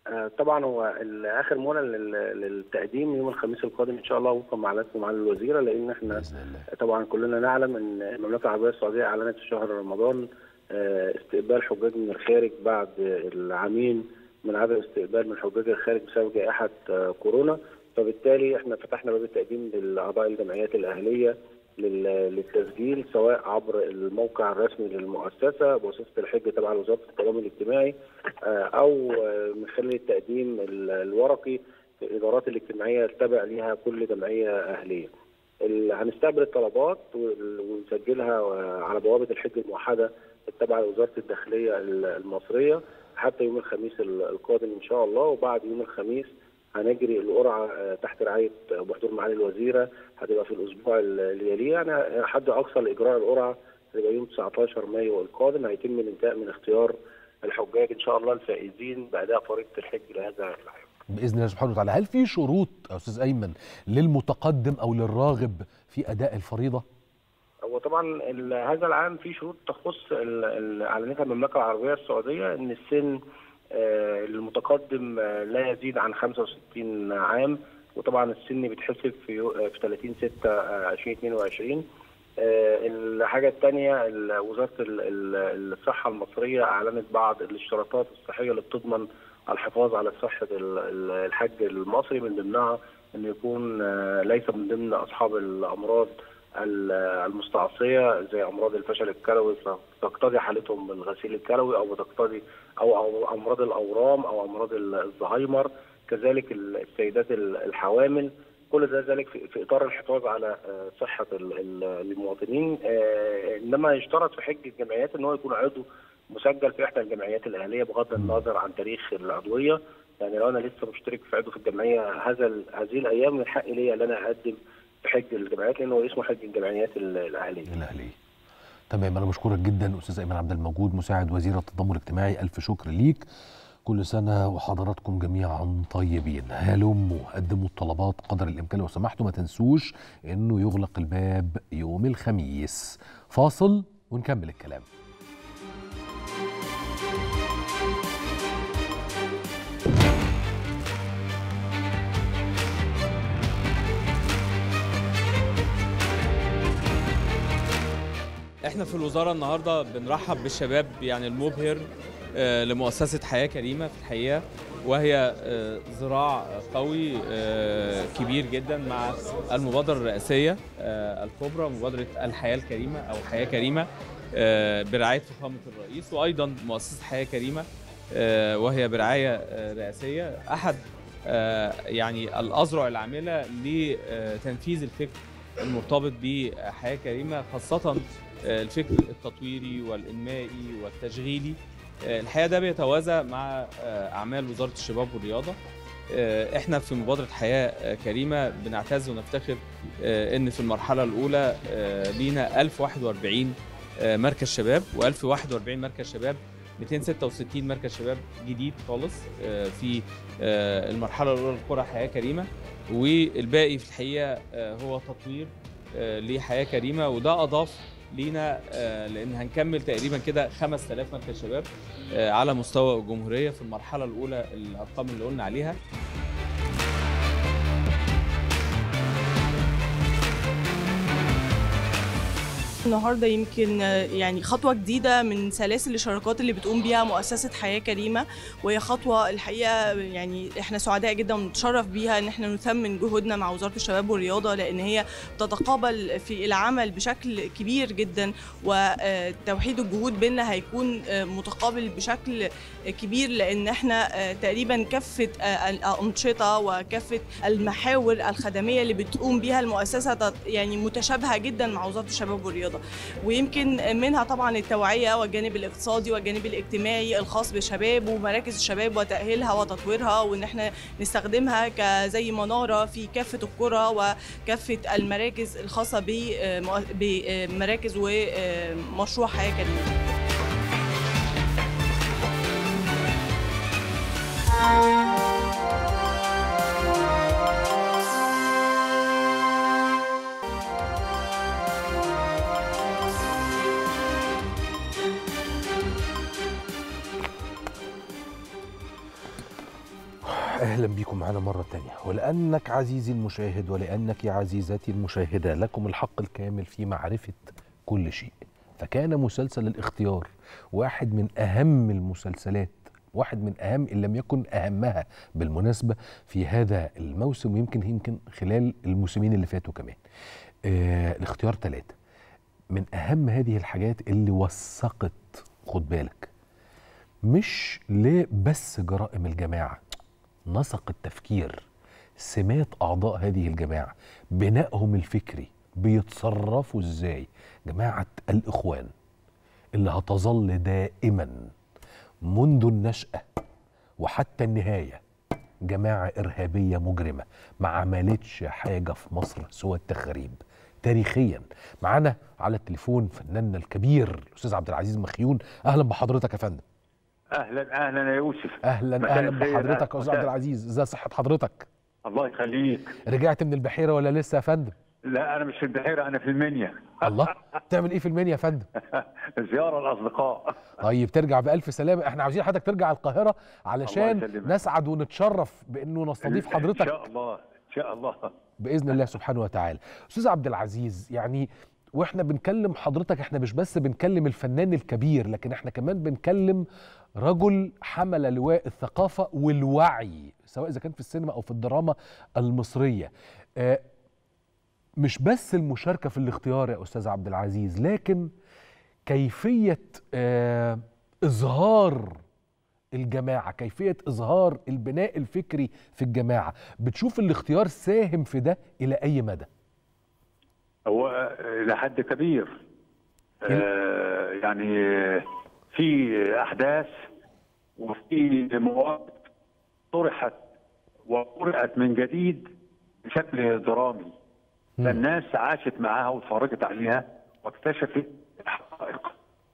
آه، طبعا هو ال- اخر مهله لل- للتقديم يوم الخميس القادم ان شاء الله وفقا مع معالجه معالي الوزيره لان احنا باذن الله طبعا كلنا نعلم ان المملكه العربيه السعوديه اعلنت في شهر رمضان آه، استقبال حجاج من الخارج بعد العامين من عدم استقبال من حجاج الخارج بسبب جائحه آه، كورونا فبالتالي احنا فتحنا باب التقديم لاعضاء الجمعيات الاهليه لل- للتسجيل سواء عبر الموقع الرسمي للمؤسسه مؤسسه الحج تبع وزاره التضامن الاجتماعي آه، او آه، من خلال التقديم ال- الورقي في الادارات الاجتماعيه التابع ليها كل جمعيه اهليه. ال- هنستقبل الطلبات وال- ونسجلها آه، على بوابه الحج الموحده التابعه لوزاره الداخليه ال- المصريه حتى يوم الخميس ال- القادم ان شاء الله وبعد يوم الخميس هنجري القرعه آه، تحت رعايه آه، بحضور معالي الوزيره هتبقى في الاسبوع ال- اللي يليه يعني حد اقصى لاجراء القرعه هتبقى يوم 19 مايو القادم هيتم الانتهاء من اختيار الحجاج ان شاء الله الفائزين باداء فريضه الحج لهذا العام. باذن الله سبحانه وتعالى هل في شروط يا استاذ ايمن للمتقدم او للراغب في اداء الفريضه هو طبعا ال- هذا العام في شروط تخص ال- ال- اعلنتها المملكه العربيه السعوديه ان السن آه، المتقدم آه، لا يزيد عن 65 عام وطبعا السن بيتحسب في يو- آه، في 30 6 آه، 2022 آه، الحاجه الثانيه وزاره ال- ال- الصحه المصريه اعلنت بعض الاشتراطات الصحيه اللي بتضمن الحفاظ على صحه ال- ال- الحج المصري من ضمنها انه يكون آه، ليس من ضمن اصحاب الامراض ال- المستعصيه زي امراض الفشل الكلوي فتقتضي حالتهم بالغسيل الكلوي او بتقتضي او او امراض الاورام او امراض ال- الزهايمر كذلك ال- السيدات ال- الحوامل كل ده ذلك في في اطار الحفاظ على آه، صحه ال- ال- المواطنين آه، انما يشترط في حج الجمعيات ان هو يكون عضو مسجل في احدى الجمعيات الاهليه بغض النظر عن تاريخ العضويه يعني لو انا لسه مشترك في عضو في الجمعيه هذا ال- هذه الايام من حق ليا ان انا اقدم في حج الجمعيات لانه اسمه حج الجمعيات ال- الاهليه الاهليه تمام انا بشكرك جدا استاذ ايمن عبد الموجود مساعد وزير التضامن الاجتماعي الف شكر ليك كل سنه وحضراتكم جميعا طيبين هلموا قدموا الطلبات قدر الامكان لو سمحتوا ما تنسوش انه يغلق الباب يوم الخميس فاصل ونكمل الكلام احنا في الوزاره النهارده بنرحب بالشباب يعني المبهر آه، لمؤسسه حياه كريمه في الحقيقه وهي آه، ذراع قوي آه، كبير جدا مع المبادره الرئاسيه آه، الكبرى مبادره الحياه الكريمه او حياه كريمه آه، برعايه فخامه الرئيس وايضا مؤسسه حياه كريمه آه، وهي برعايه آه، رئاسيه احد آه، يعني الاذرع العامله لتنفيذ الفكر المرتبط بحياه كريمه خاصه آه، الفكر التطويري والانمائي والتشغيلي آه، الحقيقه ده بيتوازى مع آه، اعمال وزاره الشباب والرياضه آه، احنا في مبادره حياه آه، كريمه بنعتز ونفتخر آه، ان في المرحله الاولى آه، لينا 1041 آه، مركز شباب و1041 مركز شباب 266 مركز شباب جديد خالص آه، في آه، المرحله الاولى لقرى حياه كريمه والباقي في الحقيقه آه، هو تطوير آه، لحياه كريمه وده اضاف لينا آه، لان هنكمل تقريبا كده 5000 مركز شباب آه، على مستوى الجمهوريه في المرحله الاولى الارقام اللي قلنا عليها النهارده يمكن آه، يعني خطوه جديده من سلاسل الشراكات اللي بتقوم بيها مؤسسه حياه كريمه وهي خطوه الحقيقه يعني احنا سعداء جدا ونتشرف بيها ان احنا نثمن جهودنا مع وزاره الشباب والرياضه لان هي تتقابل في العمل بشكل كبير جدا وتوحيد الجهود بيننا هيكون آه، متقابل بشكل كبير لان احنا آه، تقريبا كافه آه، الانشطه وكافه المحاور الخدميه اللي بتقوم بيها المؤسسه تت- يعني متشابهه جدا مع وزاره الشباب والرياضه ويمكن منها طبعا التوعيه والجانب الاقتصادي والجانب الاجتماعي الخاص بالشباب ومراكز الشباب وتاهيلها وتطويرها وان احنا نستخدمها كزي مناره في كافه القرى وكافه المراكز الخاصه بمؤ- بمراكز ومشروع حياه كريمه اهلا بكم معنا مره تانية ولانك عزيزي المشاهد ولانك يا عزيزتي المشاهده لكم الحق الكامل في معرفه كل شيء فكان مسلسل الاختيار واحد من اهم المسلسلات واحد من اهم ان لم يكن اهمها بالمناسبه في هذا الموسم ويمكن يمكن خلال الموسمين اللي فاتوا كمان آه الاختيار ثلاثة من اهم هذه الحاجات اللي وثقت خد بالك مش لبس جرائم الجماعه نسق التفكير سمات اعضاء هذه الجماعه بنائهم الفكري بيتصرفوا ازاي جماعه الاخوان اللي هتظل دائما منذ النشاه وحتى النهايه جماعه ارهابيه مجرمه ما عملتش حاجه في مصر سوى التخريب تاريخيا معانا على التليفون فناننا الكبير الاستاذ عبد العزيز مخيون اهلا بحضرتك يا فندم اهلا اهلا يا يوسف اهلا مساء اهلا الخير. بحضرتك يا استاذ مساء- عبد العزيز ازي صحه حضرتك الله يخليك رجعت من البحيره ولا لسه يا فندم لا انا مش في البحيره انا في المنيا الله تعمل ايه في المنيا يا فندم زياره الاصدقاء طيب ترجع بالف سلامه احنا عاوزين حضرتك ترجع القاهره علشان يسلمك. نسعد ونتشرف بانه نستضيف ان حضرتك شاء الله ان شاء الله باذن الله سبحانه وتعالى استاذ عبد العزيز يعني واحنا بنكلم حضرتك احنا مش بس بنكلم الفنان الكبير لكن احنا كمان بنكلم رجل حمل لواء الثقافه والوعي سواء اذا كان في السينما او في الدراما المصريه آه، مش بس المشاركه في الاختيار يا استاذ عبد العزيز لكن كيفيه آه، اظهار الجماعه كيفيه اظهار البناء الفكري في الجماعه بتشوف الاختيار ساهم في ده الى اي مدى هو آه، لحد كبير آه يعني آه، في احداث وفي مواقف طرحت وقرأت من جديد بشكل درامي فالناس عاشت معاها واتفرجت عليها واكتشفت الحقائق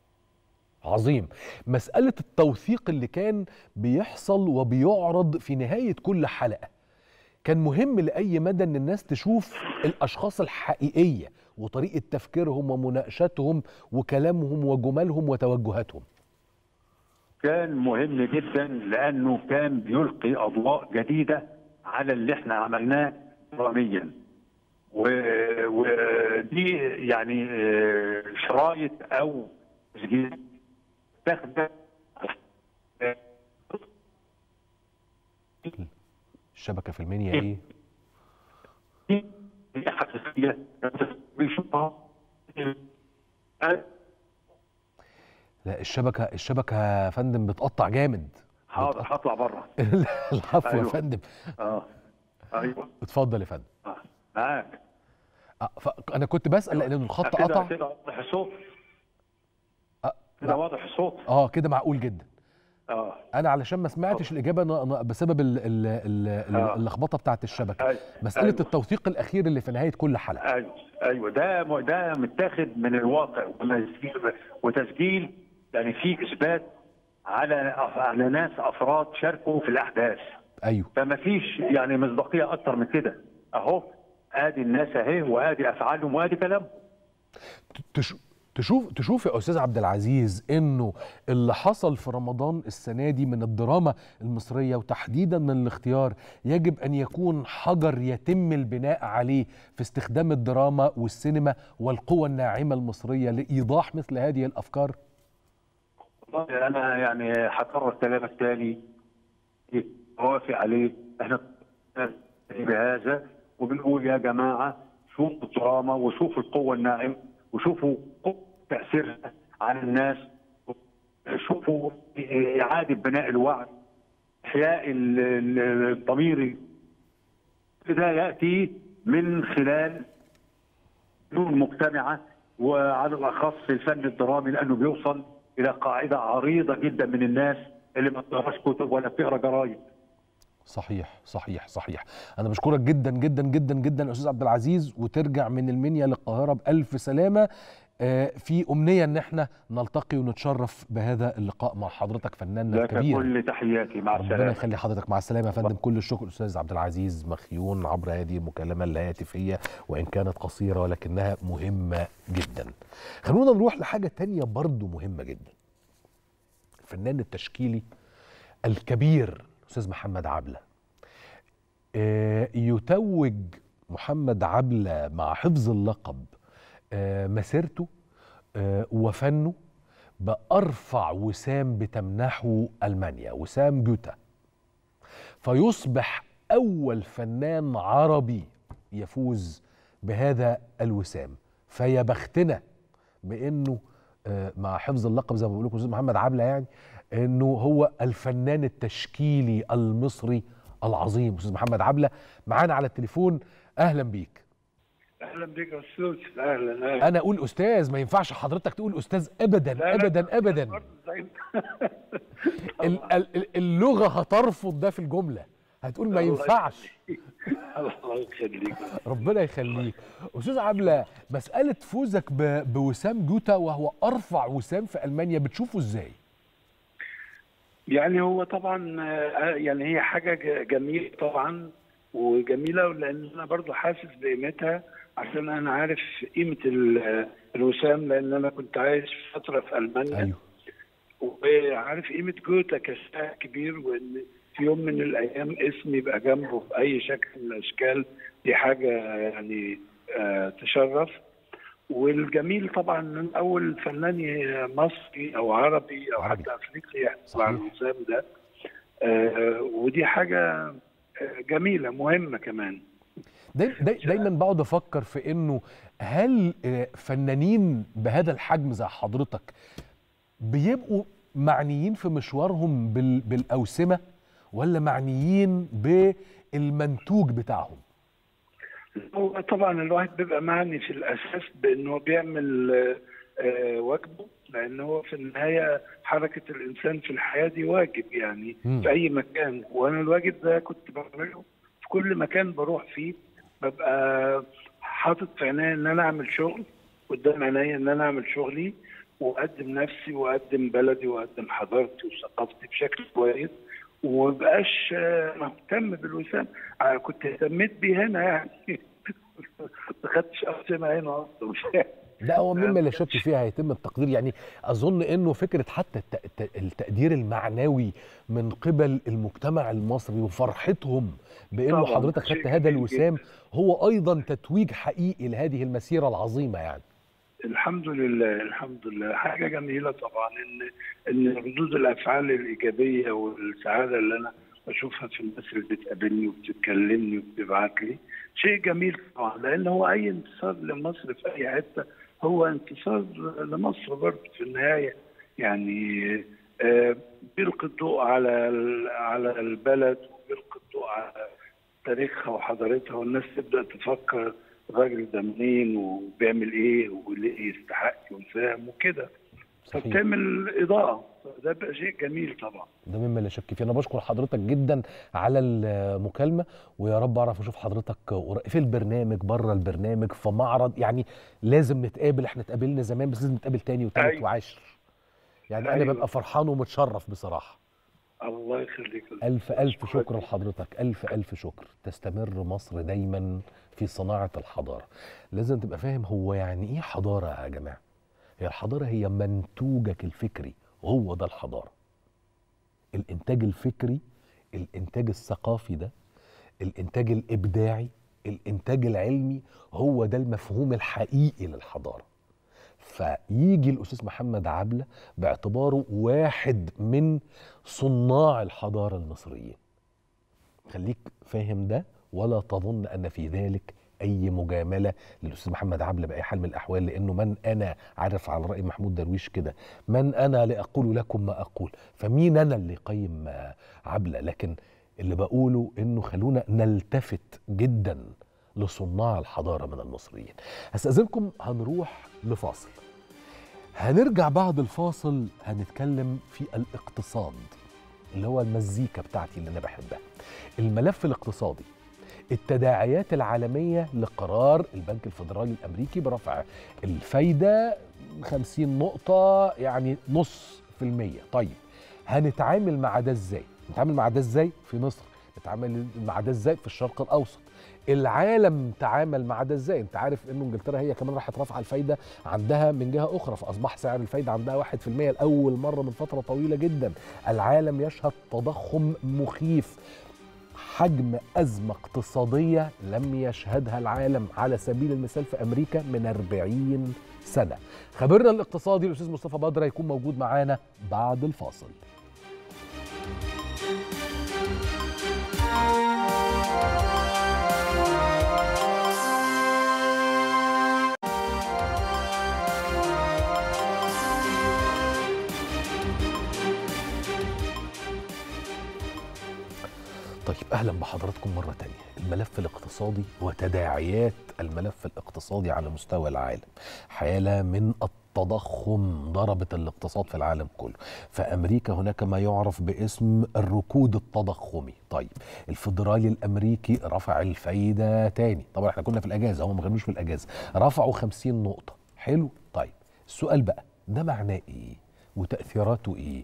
عظيم مسألة التوثيق اللي كان بيحصل وبيعرض في نهاية كل حلقة كان مهم لأي مدى أن الناس تشوف الأشخاص الحقيقية وطريقة تفكيرهم ومناقشتهم وكلامهم وجمالهم وتوجهاتهم كان مهم جدا لانه كان بيلقي اضواء جديده على اللي احنا عملناه دراميا و- ودي يعني آه، شرايط او تسجيل تاخد الشبكة في المنيا إيه؟ دي حقيقيه بيشوفها لا الشبكة الشبكة يا فندم بتقطع جامد حاضر هطلع بره العفو يا أيوة. فندم اه ايوه اتفضل يا فندم آه. معاك آه، ف- أنا كنت بسأل لأن الخط كده قطع كده واضح الصوت آه، كده واضح الصوت اه كده معقول جدا اه انا علشان ما سمعتش الاجابه ن- ن- بسبب ال- ال- ال- آه. اللخبطه بتاعه الشبكه أيوة. مساله أيوة. التوثيق الاخير اللي في نهايه كل حلقه ايوه ايوه ده م- ده متاخد من الواقع وتسجيل وتسجيل يعني في اثبات على على ناس افراد شاركوا في الاحداث ايوه فما فيش يعني مصداقيه اكتر من كده اهو ادي الناس اهي وادي افعالهم وادي كلامهم تش... تشوف تشوف يا استاذ عبد العزيز انه اللي حصل في رمضان السنه دي من الدراما المصريه وتحديدا من الاختيار يجب ان يكون حجر يتم البناء عليه في استخدام الدراما والسينما والقوى الناعمه المصريه لايضاح مثل هذه الافكار والله انا يعني هكرر كلامك تاني اوافق عليه احنا بهذا وبنقول يا جماعه شوفوا الدراما وشوفوا القوه الناعمه وشوفوا تاثيرها على الناس شوفوا اعاده بناء الوعي احياء ال- ال- الضمير ده ياتي من خلال فنون مجتمعه وعلى الاخص الفن الدرامي لانه بيوصل الى قاعده عريضه جدا من الناس اللي ما بتقراش كتب ولا بتقرا جرايد صحيح صحيح صحيح انا بشكرك جدا جدا جدا جدا يا استاذ عبد العزيز وترجع من المنيا للقاهره بالف سلامه آه، في امنيه ان احنا نلتقي ونتشرف بهذا اللقاء مع حضرتك فناننا لك الكبير كل تحياتي مع ربنا السلامه يخلي حضرتك مع السلامه يا فندم كل الشكر استاذ عبد العزيز مخيون عبر هذه المكالمه الهاتفيه وان كانت قصيره ولكنها مهمه جدا خلونا نروح لحاجه تانية برضو مهمه جدا الفنان التشكيلي الكبير استاذ محمد عبله آه، يتوج محمد عبلة مع حفظ اللقب آه، مسيرته آه، وفنه بأرفع وسام بتمنحه ألمانيا وسام جوتا فيصبح أول فنان عربي يفوز بهذا الوسام فيا بختنا بأنه آه، مع حفظ اللقب زي ما بقول لكم أستاذ محمد عبلة يعني أنه هو الفنان التشكيلي المصري العظيم أستاذ محمد عبلة معانا على التليفون أهلا بيك اهلا بك يا استاذ اهلا اهلا انا اقول استاذ ما ينفعش حضرتك تقول استاذ ابدا لا، لا، ابدا ابدا برضه زي ال- ال- اللغه هترفض ده في الجمله هتقول ما الله ينفعش الله يخليك ربنا يخليك استاذ عبله مساله فوزك ب- بوسام جوتا وهو ارفع وسام في المانيا بتشوفه ازاي يعني هو طبعا آه، يعني هي حاجه ج- جميله طبعا وجميله لان انا برضو حاسس بقيمتها عشان انا عارف قيمه ال- الوسام لان انا كنت عايش فتره في المانيا ايوه وعارف قيمه جوتا كشاعر كبير وان في يوم من الايام اسمي يبقى جنبه في اي شكل من الاشكال دي حاجه يعني آه تشرف والجميل طبعا ان اول فنان مصري او عربي او عربي. حتى افريقي يحصل صحيح. على الوسام ده آه ودي حاجه آه، جميله مهمه كمان داي داي دايما بقعد افكر في انه هل آه، فنانين بهذا الحجم زي حضرتك بيبقوا معنيين في مشوارهم بال بالاوسمه ولا معنيين بالمنتوج بتاعهم هو طبعا الواحد بيبقى معني في الاساس بانه بيعمل آه، آه، واجبه لان هو في النهايه حركه الانسان في الحياه دي واجب يعني مم. في اي مكان وانا الواجب ده كنت بعمله في كل مكان بروح فيه ببقى حاطط في عينيا ان انا اعمل شغل قدام عينيا ان انا اعمل شغلي واقدم نفسي واقدم بلدي واقدم حضارتي وثقافتي بشكل كويس ومبقاش آه، مهتم بالوسام آه، كنت اهتميت بيه هنا يعني ما خدتش أوسمة هنا اصلا لا هو مما لا شك فيها هيتم التقدير يعني اظن انه فكره حتى الت- الت- التقدير المعنوي من قبل المجتمع المصري وفرحتهم بانه طبعاً، حضرتك شيء خدت هذا جميل الوسام هو ايضا تتويج حقيقي لهذه المسيره العظيمه يعني الحمد لله الحمد لله حاجة جميلة طبعا إن إن ردود الأفعال الإيجابية والسعادة اللي أنا بشوفها في الناس اللي بتقابلني وبتتكلمني وبتبعت لي شيء جميل طبعا لأن هو أي انتصار لمصر في أي حتة هو انتصار لمصر برضه في النهاية يعني آه، بيلقي الضوء على ال- على البلد وبيلقي الضوء على تاريخها وحضارتها والناس تبدأ تفكر الراجل ده منين وبيعمل ايه وليه يستحق وسام وكده صحيح فبتعمل اضاءه ده بقى شيء جميل طبعا ده مما لا شك فيه انا بشكر حضرتك جدا على المكالمه ويا رب اعرف اشوف حضرتك قريب في البرنامج بره البرنامج في معرض يعني لازم نتقابل احنا اتقابلنا زمان بس لازم نتقابل تاني وتالت أيوة. وعاشر يعني انا أيوة. ببقى فرحان ومتشرف بصراحه الله يخليك ألف ألف شكراً. شكر لحضرتك ألف ألف شكر تستمر مصر دايما في صناعة الحضارة لازم تبقى فاهم هو يعني إيه حضارة يا جماعة هي الحضارة هي منتوجك الفكري هو ده الحضارة الإنتاج الفكري الإنتاج الثقافي ده الإنتاج الإبداعي الإنتاج العلمي هو ده المفهوم الحقيقي للحضارة فيجي الأستاذ محمد عبلة باعتباره واحد من صناع الحضارة المصرية خليك فاهم ده ولا تظن أن في ذلك أي مجاملة للأستاذ محمد عبلة بأي حال من الأحوال لأنه من أنا عارف على رأي محمود درويش كده من أنا لأقول لكم ما أقول فمين أنا اللي يقيم آه، عبلة لكن اللي بقوله إنه خلونا نلتفت جدا لصناع الحضارة من المصريين هستأذنكم هنروح لفاصل هنرجع بعد الفاصل هنتكلم في الاقتصاد اللي هو المزيكا بتاعتي اللي انا بحبها الملف الاقتصادي التداعيات العالمية لقرار البنك الفيدرالي الأمريكي برفع الفايدة 50 نقطة يعني نص في المية طيب هنتعامل مع ده ازاي؟ نتعامل مع ده ازاي في مصر؟ نتعامل مع ده ازاي في الشرق الأوسط؟ العالم تعامل مع ده ازاي؟ انت عارف انه انجلترا هي كمان راحت رافعه الفايده عندها من جهه اخرى فاصبح سعر الفايده عندها 1% لاول مره من فتره طويله جدا. العالم يشهد تضخم مخيف حجم أزمة اقتصادية لم يشهدها العالم على سبيل المثال في أمريكا من 40 سنة خبيرنا الاقتصادي الأستاذ مصطفى بدر هيكون موجود معانا بعد الفاصل طيب اهلا بحضراتكم مره تانية الملف الاقتصادي وتداعيات الملف الاقتصادي على مستوى العالم حاله من التضخم ضربت الاقتصاد في العالم كله في امريكا هناك ما يعرف باسم الركود التضخمي طيب الفدرالي الامريكي رفع الفايده تاني طبعا احنا كنا في الاجازه هم ما كانوش في الاجازه رفعوا 50 نقطه حلو طيب السؤال بقى ده معناه ايه وتاثيراته ايه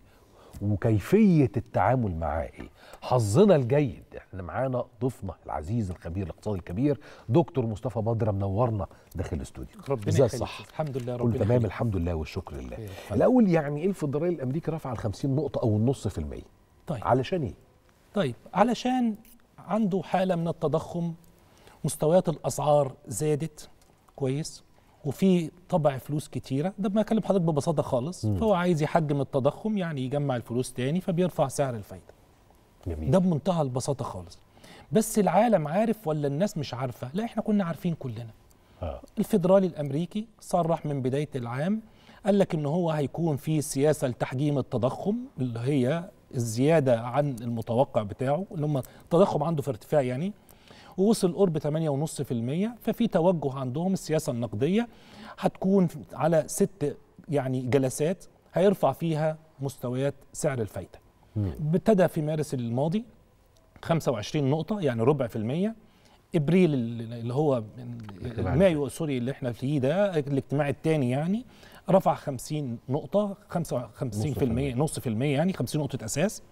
وكيفيه التعامل معاه ايه حظنا الجيد احنا معانا ضيفنا العزيز الخبير الاقتصادي الكبير دكتور مصطفى بدر منورنا داخل الاستوديو ربنا ازاي يخليك الصح الحمد لله كله ربنا تمام يخليك. الحمد لله والشكر لله خير، اتفضل. الاول يعني ايه الفدرالي الامريكي رفع ال 50 نقطه او النص في المية طيب علشان ايه طيب علشان عنده حاله من التضخم مستويات الاسعار زادت كويس وفي طبع فلوس كتيره ده ما اكلم حضرتك ببساطه خالص مم. فهو عايز يحجم التضخم يعني يجمع الفلوس تاني فبيرفع سعر الفايده جميل ده بمنتهى البساطه خالص بس العالم عارف ولا الناس مش عارفه لا احنا كنا عارفين كلنا آه. الفيدرالي الامريكي صرح من بدايه العام قال لك ان هو هيكون في سياسه لتحجيم التضخم اللي هي الزياده عن المتوقع بتاعه اللي هم التضخم عنده في ارتفاع يعني ووصل قرب 8.5% ففي توجه عندهم السياسه النقديه هتكون على ست يعني جلسات هيرفع فيها مستويات سعر الفايده مم. ابتدى في مارس الماضي 25 نقطة يعني ربع في المية ابريل اللي هو الاجتماع مايو سوري اللي احنا فيه ده الاجتماع الثاني يعني رفع 50 نقطة 55 في المية نص في المية يعني 50 نقطة أساس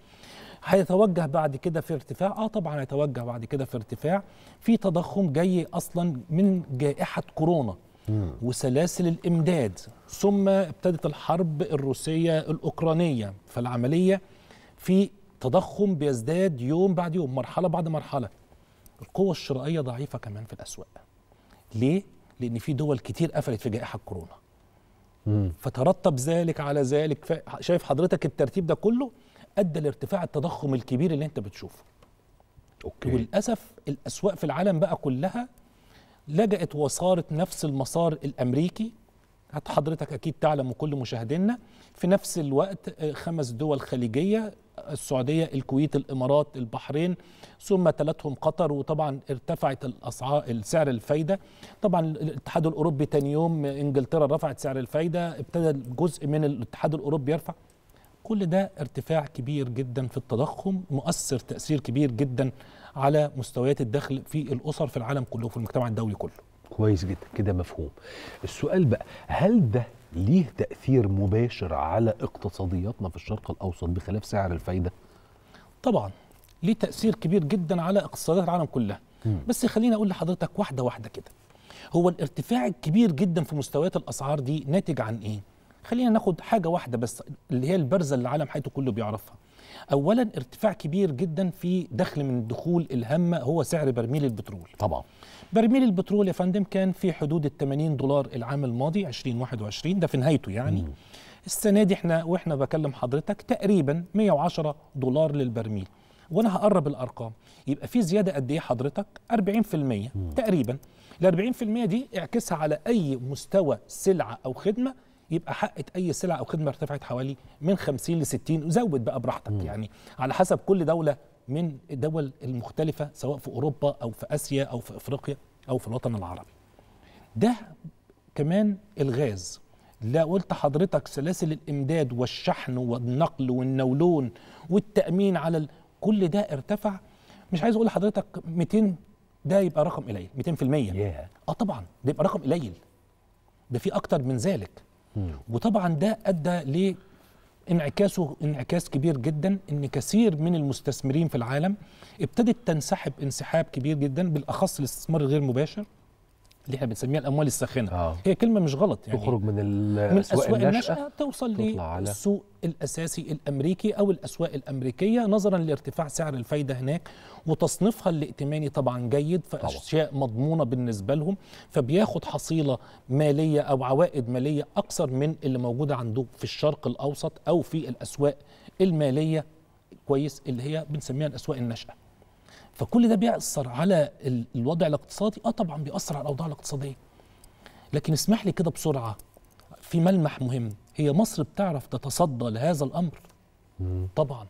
هيتوجه بعد كده في ارتفاع اه طبعا هيتوجه بعد كده في ارتفاع في تضخم جاي اصلا من جائحة كورونا مم. وسلاسل الامداد ثم ابتدت الحرب الروسيه الاوكرانيه فالعمليه في تضخم بيزداد يوم بعد يوم مرحله بعد مرحله القوه الشرائيه ضعيفه كمان في الاسواق ليه لان في دول كتير قفلت في جائحه كورونا مم. فترتب ذلك على ذلك ف- شايف حضرتك الترتيب ده كله ادى لارتفاع التضخم الكبير اللي انت بتشوفه اوكي وللاسف الاسواق في العالم بقى كلها لجأت وصارت نفس المسار الامريكي حتى حضرتك اكيد تعلم وكل مشاهدينا في نفس الوقت آه، خمس دول خليجيه السعوديه الكويت الامارات البحرين ثم تلتهم قطر وطبعا ارتفعت الاسعار السعر الفايده طبعا الاتحاد الاوروبي تاني يوم انجلترا رفعت سعر الفايده ابتدى جزء من الاتحاد الاوروبي يرفع كل ده ارتفاع كبير جدا في التضخم مؤثر تأثير كبير جدا على مستويات الدخل في الأسر في العالم كله وفي المجتمع الدولي كله كويس جدا كده مفهوم السؤال بقى هل ده ليه تأثير مباشر على اقتصادياتنا في الشرق الأوسط بخلاف سعر الفايدة؟ طبعا ليه تأثير كبير جدا على اقتصادات العالم كلها مم. بس خليني أقول لحضرتك واحدة واحدة كده هو الارتفاع الكبير جدا في مستويات الأسعار دي ناتج عن إيه؟ خلينا ناخد حاجة واحدة بس اللي هي البارزة اللي العالم حياته كله بيعرفها أولا ارتفاع كبير جدا في دخل من الدخول الهامة هو سعر برميل البترول طبعا برميل البترول يا فندم كان في حدود ال 80 دولار العام الماضي 2021 ده في نهايته يعني مم. السنه دي احنا واحنا بكلم حضرتك تقريبا 110 دولار للبرميل وانا هقرب الارقام يبقى في زياده قد ايه حضرتك 40% تقريبا ال 40% دي اعكسها على اي مستوى سلعه او خدمه يبقى حقت اي سلعه او خدمه ارتفعت حوالي من 50 ل 60 زود بقى براحتك يعني على حسب كل دوله من الدول المختلفه سواء في اوروبا او في اسيا او في افريقيا او في الوطن العربي ده كمان الغاز لا قلت حضرتك سلاسل الامداد والشحن والنقل والنولون والتامين على ال... كل ده ارتفع مش عايز اقول لحضرتك 200 ده يبقى رقم قليل 200% ياه اه طبعا ده يبقى رقم قليل ده في اكتر من ذلك وطبعا ده ادى لانعكاسه انعكاس كبير جدا ان كثير من المستثمرين في العالم ابتدت تنسحب انسحاب كبير جدا بالاخص الاستثمار الغير مباشر اللي احنا بنسميها الاموال الساخنه آه. هي كلمه مش غلط يعني تخرج من من الاسواق اسواق الناشئه النشأة توصل تطلع على- للسوق الاساسي الامريكي او الاسواق الامريكيه نظرا لارتفاع سعر الفايده هناك وتصنيفها الائتماني طبعا جيد فاشياء مضمونه بالنسبه لهم فبياخد حصيله ماليه او عوائد ماليه اكثر من اللي موجوده عنده في الشرق الاوسط او في الاسواق الماليه كويس اللي هي بنسميها الاسواق الناشئه فكل ده بيأثر على ال- الوضع الاقتصادي اه طبعا بيأثر على الاوضاع الاقتصاديه لكن اسمح لي كده بسرعه في ملمح مهم هي مصر بتعرف تتصدى لهذا الامر طبعا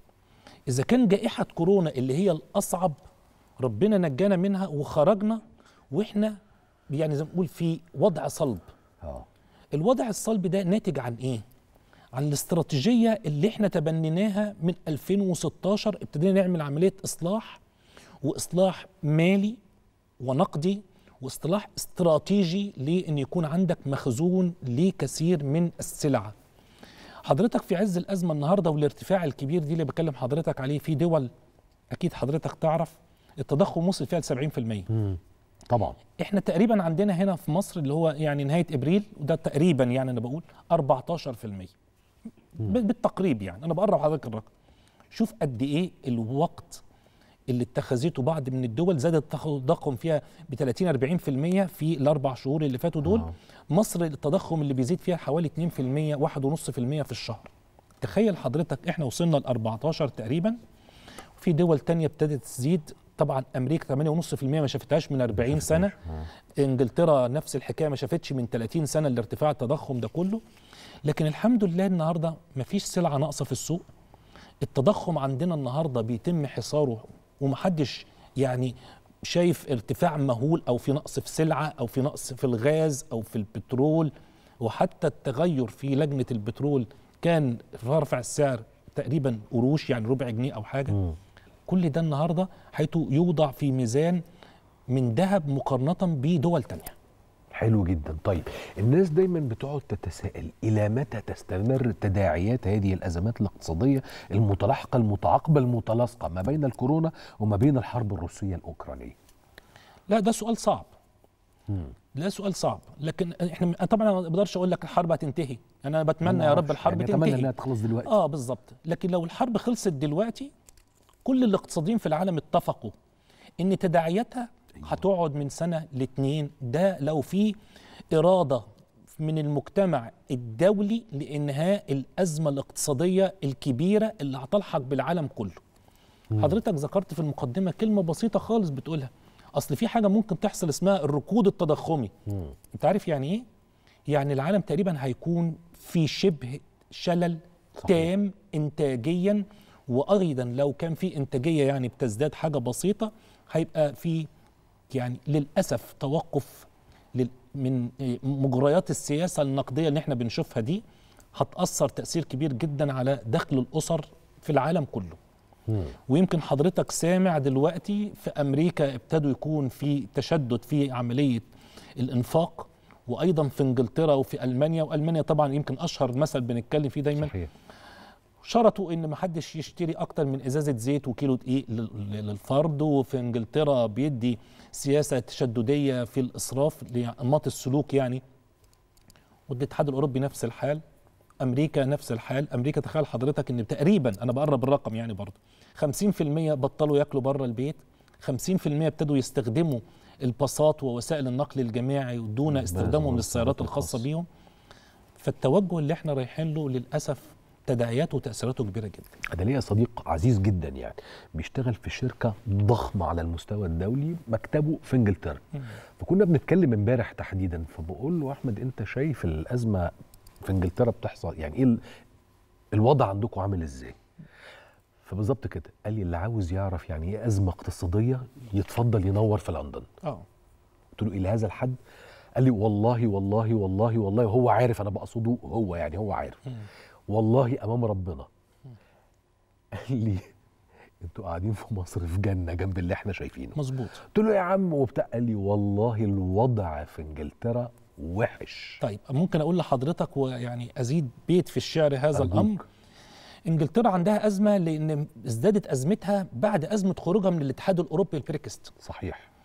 اذا كان جائحه كورونا اللي هي الاصعب ربنا نجانا منها وخرجنا واحنا يعني زي ما نقول في وضع صلب اه الوضع الصلب ده ناتج عن ايه عن الاستراتيجيه اللي احنا تبنيناها من 2016 ابتدينا نعمل عمليه اصلاح واصلاح مالي ونقدي واصطلاح استراتيجي لان يكون عندك مخزون لكثير من السلع حضرتك في عز الازمه النهارده والارتفاع الكبير دي اللي بكلم حضرتك عليه في دول اكيد حضرتك تعرف التضخم وصل فيها ل 70% طبعا احنا تقريبا عندنا هنا في مصر اللي هو يعني نهايه ابريل وده تقريبا يعني انا بقول 14% ب- بالتقريب يعني انا بقرب حضرتك الرقم شوف قد ايه الوقت اللي اتخذته بعض من الدول زادت التضخم فيها ب 30 40% في الاربع شهور اللي فاتوا دول آه. مصر التضخم اللي بيزيد فيها حوالي 2% 1.5% في الشهر تخيل حضرتك احنا وصلنا ل 14 تقريبا في دول تانية ابتدت تزيد طبعا امريكا 8.5% ما شافتهاش من 40 سنه انجلترا نفس الحكايه ما شافتش من 30 سنه الارتفاع التضخم ده كله لكن الحمد لله النهارده ما فيش سلعه ناقصه في السوق التضخم عندنا النهارده بيتم حصاره ومحدش يعني شايف ارتفاع مهول او في نقص في سلعه او في نقص في الغاز او في البترول وحتى التغير في لجنه البترول كان رفع السعر تقريبا قروش يعني ربع جنيه او حاجه كل ده النهارده حيث يوضع في ميزان من ذهب مقارنه بدول تانية حلو جدا طيب الناس دايما بتقعد تتساءل الى متى تستمر تداعيات هذه الازمات الاقتصاديه المتلاحقه المتعاقبه المتلاصقه ما بين الكورونا وما بين الحرب الروسيه الاوكرانيه لا ده سؤال صعب ده سؤال صعب لكن احنا طبعا أنا ما بقدرش اقول لك الحرب هتنتهي انا بتمنى يا رب الحرب يعني تنتهي اتمنى انها تخلص دلوقتي اه بالظبط لكن لو الحرب خلصت دلوقتي كل الاقتصاديين في العالم اتفقوا ان تداعياتها هتقعد من سنه لاتنين ده لو في اراده من المجتمع الدولي لانهاء الازمه الاقتصاديه الكبيره اللي هتلحق بالعالم كله حضرتك ذكرت في المقدمه كلمه بسيطه خالص بتقولها اصل في حاجه ممكن تحصل اسمها الركود التضخمي انت عارف يعني ايه يعني العالم تقريبا هيكون في شبه شلل صحيح. تام انتاجيا وايضا لو كان في انتاجيه يعني بتزداد حاجه بسيطه هيبقى في يعني للاسف توقف لل- من مجريات السياسه النقديه اللي احنا بنشوفها دي هتاثر تاثير كبير جدا على دخل الاسر في العالم كله ويمكن حضرتك سامع دلوقتي في امريكا ابتدوا يكون في تشدد في عمليه الانفاق وايضا في انجلترا وفي المانيا والمانيا طبعا يمكن اشهر مثل بنتكلم فيه دايما صحيح شرطوا ان ما حدش يشتري اكتر من ازازه زيت وكيلو دقيق لل- للفرد وفي انجلترا بيدي سياسه تشدديه في الاسراف لانماط السلوك يعني والاتحاد الاوروبي نفس الحال امريكا نفس الحال امريكا تخيل حضرتك ان تقريبا انا بقرب الرقم يعني برضه 50% بطلوا ياكلوا بره البيت 50% ابتدوا يستخدموا الباصات ووسائل النقل الجماعي دون استخدامهم للسيارات الخاصه بيهم فالتوجه اللي احنا رايحين له للاسف تداعياته وتاثيراته كبيره جدا انا ليا صديق عزيز جدا يعني بيشتغل في شركه ضخمه على المستوى الدولي مكتبه في انجلترا فكنا بنتكلم امبارح تحديدا فبقول له احمد انت شايف الازمه في انجلترا بتحصل يعني ايه ال- الوضع عندكم عامل ازاي فبالظبط كده قال لي اللي عاوز يعرف يعني ايه ازمه اقتصاديه يتفضل ينور في لندن اه قلت له الى هذا الحد قال لي والله والله والله والله هو عارف انا بقصده هو يعني هو عارف والله امام ربنا قال لي انتوا قاعدين في مصر في جنه جنب اللي احنا شايفينه مظبوط قلت له يا عم وبتاع قال لي والله الوضع في انجلترا وحش طيب ممكن اقول لحضرتك ويعني ازيد بيت في الشعر هذا أرجوك. الامر انجلترا عندها ازمه لان ازدادت ازمتها بعد ازمه خروجها من الاتحاد الاوروبي البريكست صحيح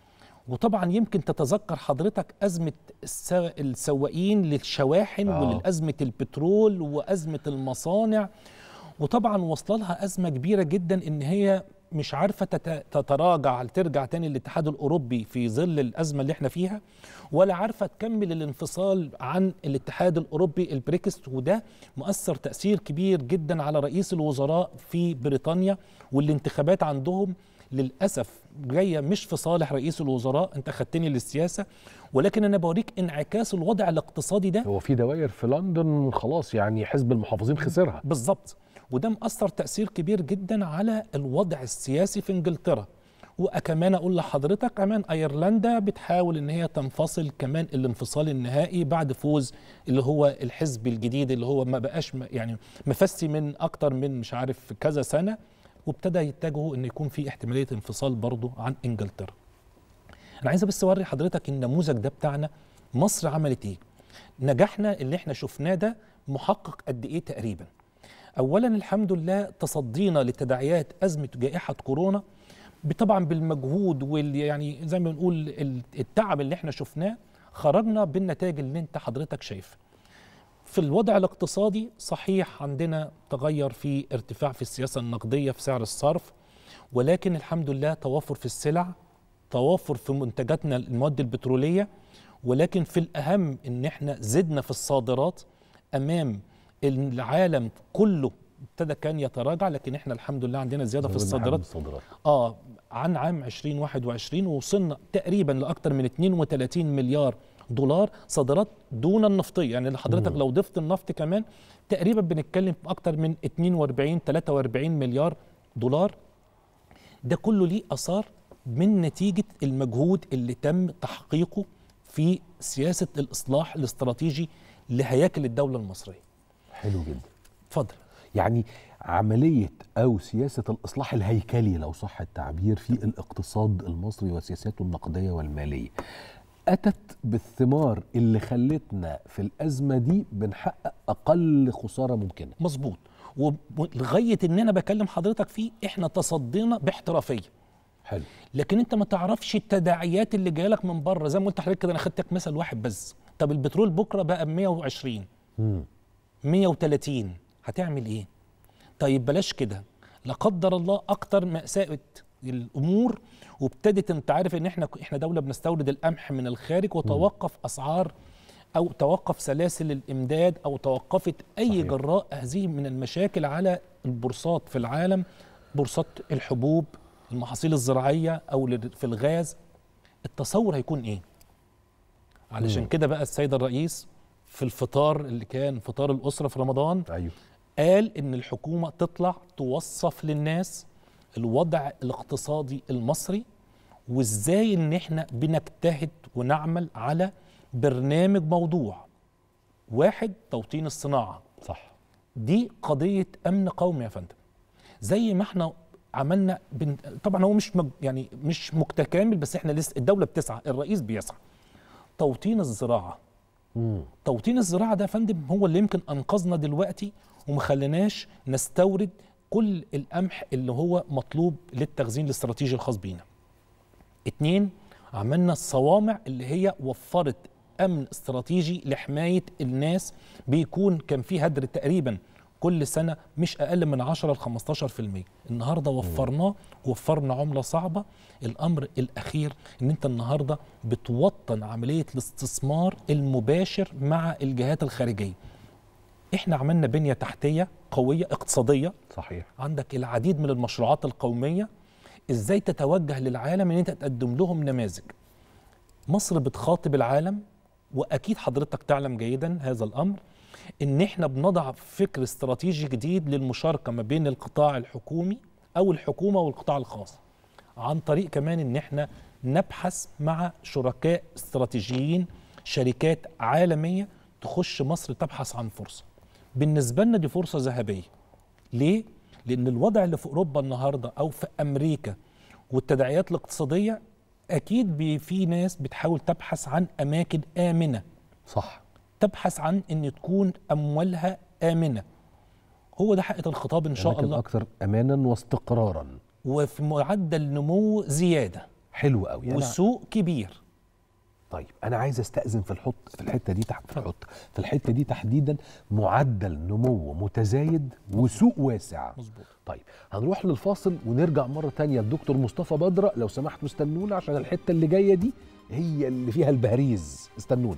وطبعا يمكن تتذكر حضرتك أزمة الس- السواقين للشواحن آه. ولأزمة البترول وأزمة المصانع وطبعا وصل لها أزمة كبيرة جدا إن هي مش عارفة تت- تتراجع ترجع تاني للاتحاد الأوروبي في ظل الأزمة اللي احنا فيها ولا عارفة تكمل الانفصال عن الاتحاد الأوروبي البريكس وده مؤثر تأثير كبير جدا على رئيس الوزراء في بريطانيا والانتخابات عندهم للأسف جاية مش في صالح رئيس الوزراء انت خدتني للسياسة ولكن أنا بوريك انعكاس الوضع الاقتصادي ده هو في دوائر في لندن خلاص يعني حزب المحافظين خسرها بالظبط وده مأثر تأثير كبير جدا على الوضع السياسي في انجلترا وكمان اقول لحضرتك كمان ايرلندا بتحاول ان هي تنفصل كمان الانفصال النهائي بعد فوز اللي هو الحزب الجديد اللي هو ما بقاش م- يعني مفسي من اكتر من مش عارف كذا سنه وابتدى يتجهوا ان يكون في احتماليه انفصال برضه عن انجلترا. انا عايز بس اوري حضرتك النموذج ده بتاعنا مصر عملت ايه؟ نجاحنا اللي احنا شفناه ده محقق قد ايه تقريبا؟ اولا الحمد لله تصدينا لتداعيات ازمه جائحه كورونا طبعا بالمجهود وال يعني زي ما بنقول ال- التعب اللي احنا شفناه خرجنا بالنتائج اللي انت حضرتك شايفها في الوضع الاقتصادي صحيح عندنا تغير في ارتفاع في السياسه النقديه في سعر الصرف ولكن الحمد لله توافر في السلع توافر في منتجاتنا المواد البتروليه ولكن في الاهم ان احنا زدنا في الصادرات امام العالم كله ابتدى كان يتراجع لكن احنا الحمد لله عندنا زياده في زودنا حجم الصادرات الصادرات اه عن عام 2021 ووصلنا تقريبا لاكثر من 32 مليار دولار صادرات دون النفطيه يعني اللي حضرتك مم. لو ضفت النفط كمان تقريبا بنتكلم في اكثر من 42 43 مليار دولار ده كله ليه اثار من نتيجه المجهود اللي تم تحقيقه في سياسه الاصلاح الاستراتيجي لهياكل الدوله المصريه حلو جدا اتفضل يعني عملية أو سياسة الإصلاح الهيكلي لو صح التعبير في الاقتصاد المصري وسياساته النقدية والمالية أتت بالثمار اللي خلتنا في الأزمة دي بنحقق أقل خسارة ممكنة مظبوط ولغايه ان انا بكلم حضرتك فيه احنا تصدينا باحترافيه حلو لكن انت ما تعرفش التداعيات اللي جايه لك من بره زي ما قلت لحضرتك كده انا خدتك مثل واحد بس طب البترول بكره بقى ب 120 مم. 130 هتعمل ايه طيب بلاش كده لا قدر الله اكتر مأساة الامور وابتدت انت عارف ان احنا احنا دوله بنستورد القمح من الخارج وتوقف اسعار او توقف سلاسل الامداد او توقفت اي صحيح. صحيح. جراء هذه من المشاكل على البورصات في العالم بورصات الحبوب المحاصيل الزراعيه او لل- في الغاز التصور هيكون ايه علشان مم. كده بقى السيد الرئيس في الفطار اللي كان فطار الاسره في رمضان أيوه قال ان الحكومه تطلع توصف للناس الوضع الاقتصادي المصري وازاي ان احنا بنجتهد ونعمل على برنامج موضوع واحد توطين الصناعه صح دي قضيه امن قومي يا فندم زي ما احنا عملنا بن... طبعا هو مش مج... يعني مش متكامل بس احنا لسه الدوله بتسعى الرئيس بيسعى توطين الزراعه مم. توطين الزراعه ده يا فندم هو اللي يمكن انقذنا دلوقتي وما خليناش نستورد كل القمح اللي هو مطلوب للتخزين الاستراتيجي الخاص بينا. اتنين عملنا الصوامع اللي هي وفرت امن استراتيجي لحمايه الناس بيكون كان في هدر تقريبا كل سنه مش اقل من 10 ل 15% النهارده وفرناه وفرنا عمله صعبه الامر الاخير ان انت النهارده بتوطن عمليه الاستثمار المباشر مع الجهات الخارجيه احنا عملنا بنيه تحتيه قويه اقتصاديه صحيح عندك العديد من المشروعات القوميه ازاي تتوجه للعالم ان انت تقدم لهم نماذج مصر بتخاطب العالم واكيد حضرتك تعلم جيدا هذا الامر ان احنا بنضع فكر استراتيجي جديد للمشاركه ما بين القطاع الحكومي او الحكومه والقطاع الخاص عن طريق كمان ان احنا نبحث مع شركاء استراتيجيين شركات عالميه تخش مصر تبحث عن فرصه بالنسبه لنا دي فرصه ذهبيه ليه لان الوضع اللي في اوروبا النهارده او في امريكا والتداعيات الاقتصاديه اكيد بي- في ناس بتحاول تبحث عن اماكن امنه صح تبحث عن ان تكون اموالها امنه هو ده حقيقه الخطاب ان شاء أماكن الله أكثر أمانا واستقرارا وفي معدل نمو زياده حلو قوي أنا والسوق كبير طيب انا عايز استاذن في الحط في الحته دي تحت في الحط في الحته دي تحديدا معدل نمو متزايد وسوق واسع مظبوط طيب هنروح للفاصل ونرجع مره تانية لدكتور مصطفى بدره لو سمحتوا استنونا عشان الحته اللي جايه دي هي اللي فيها البهريز استنونا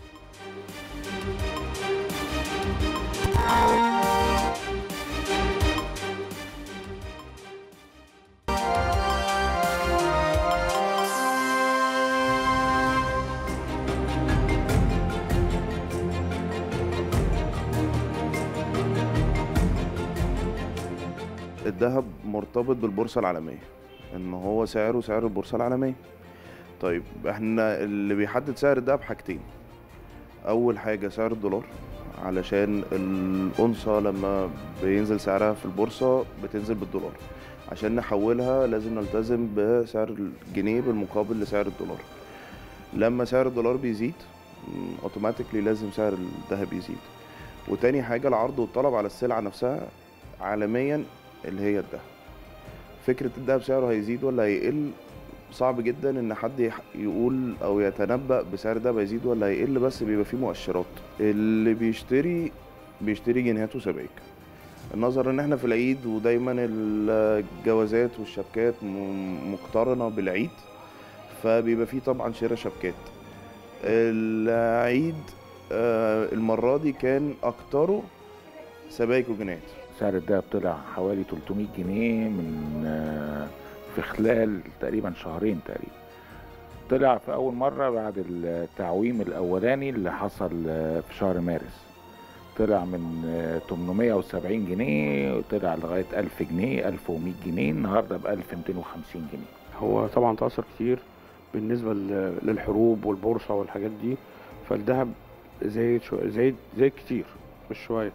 الذهب مرتبط بالبورصة العالمية ان هو سعره سعر البورصة العالمية طيب احنا اللي بيحدد سعر الذهب حاجتين اول حاجة سعر الدولار علشان الأنصة لما بينزل سعرها في البورصة بتنزل بالدولار عشان نحولها لازم نلتزم بسعر الجنيه بالمقابل لسعر الدولار لما سعر الدولار بيزيد اوتوماتيكلي لازم سعر الذهب يزيد وتاني حاجة العرض والطلب على السلعة نفسها عالميا اللي هي الذهب فكرة الذهب سعره هيزيد ولا هيقل صعب جدا ان حد يح- يقول او يتنبأ بسعر الذهب هيزيد ولا هيقل بس بيبقى فيه مؤشرات اللي بيشتري بيشتري جنيهات وسبائك النظر ان احنا في العيد ودايما الجوازات والشبكات م- مقترنة بالعيد فبيبقى فيه طبعا شراء شبكات العيد آه، المرة دي كان أكتره سبائك وجنيهات سعر الدهب طلع حوالي 300 جنيه من آه، في خلال تقريبا شهرين تقريبا طلع في أول مرة بعد التعويم الأولاني اللي حصل آه، في شهر مارس طلع من آه، 870 جنيه وطلع لغاية 1000 جنيه 1100 جنيه النهاردة ب 1250 جنيه هو طبعا تأثر كتير بالنسبة لل- للحروب والبورصة والحاجات دي فالذهب زايد شو زايد زايد كتير مش شوية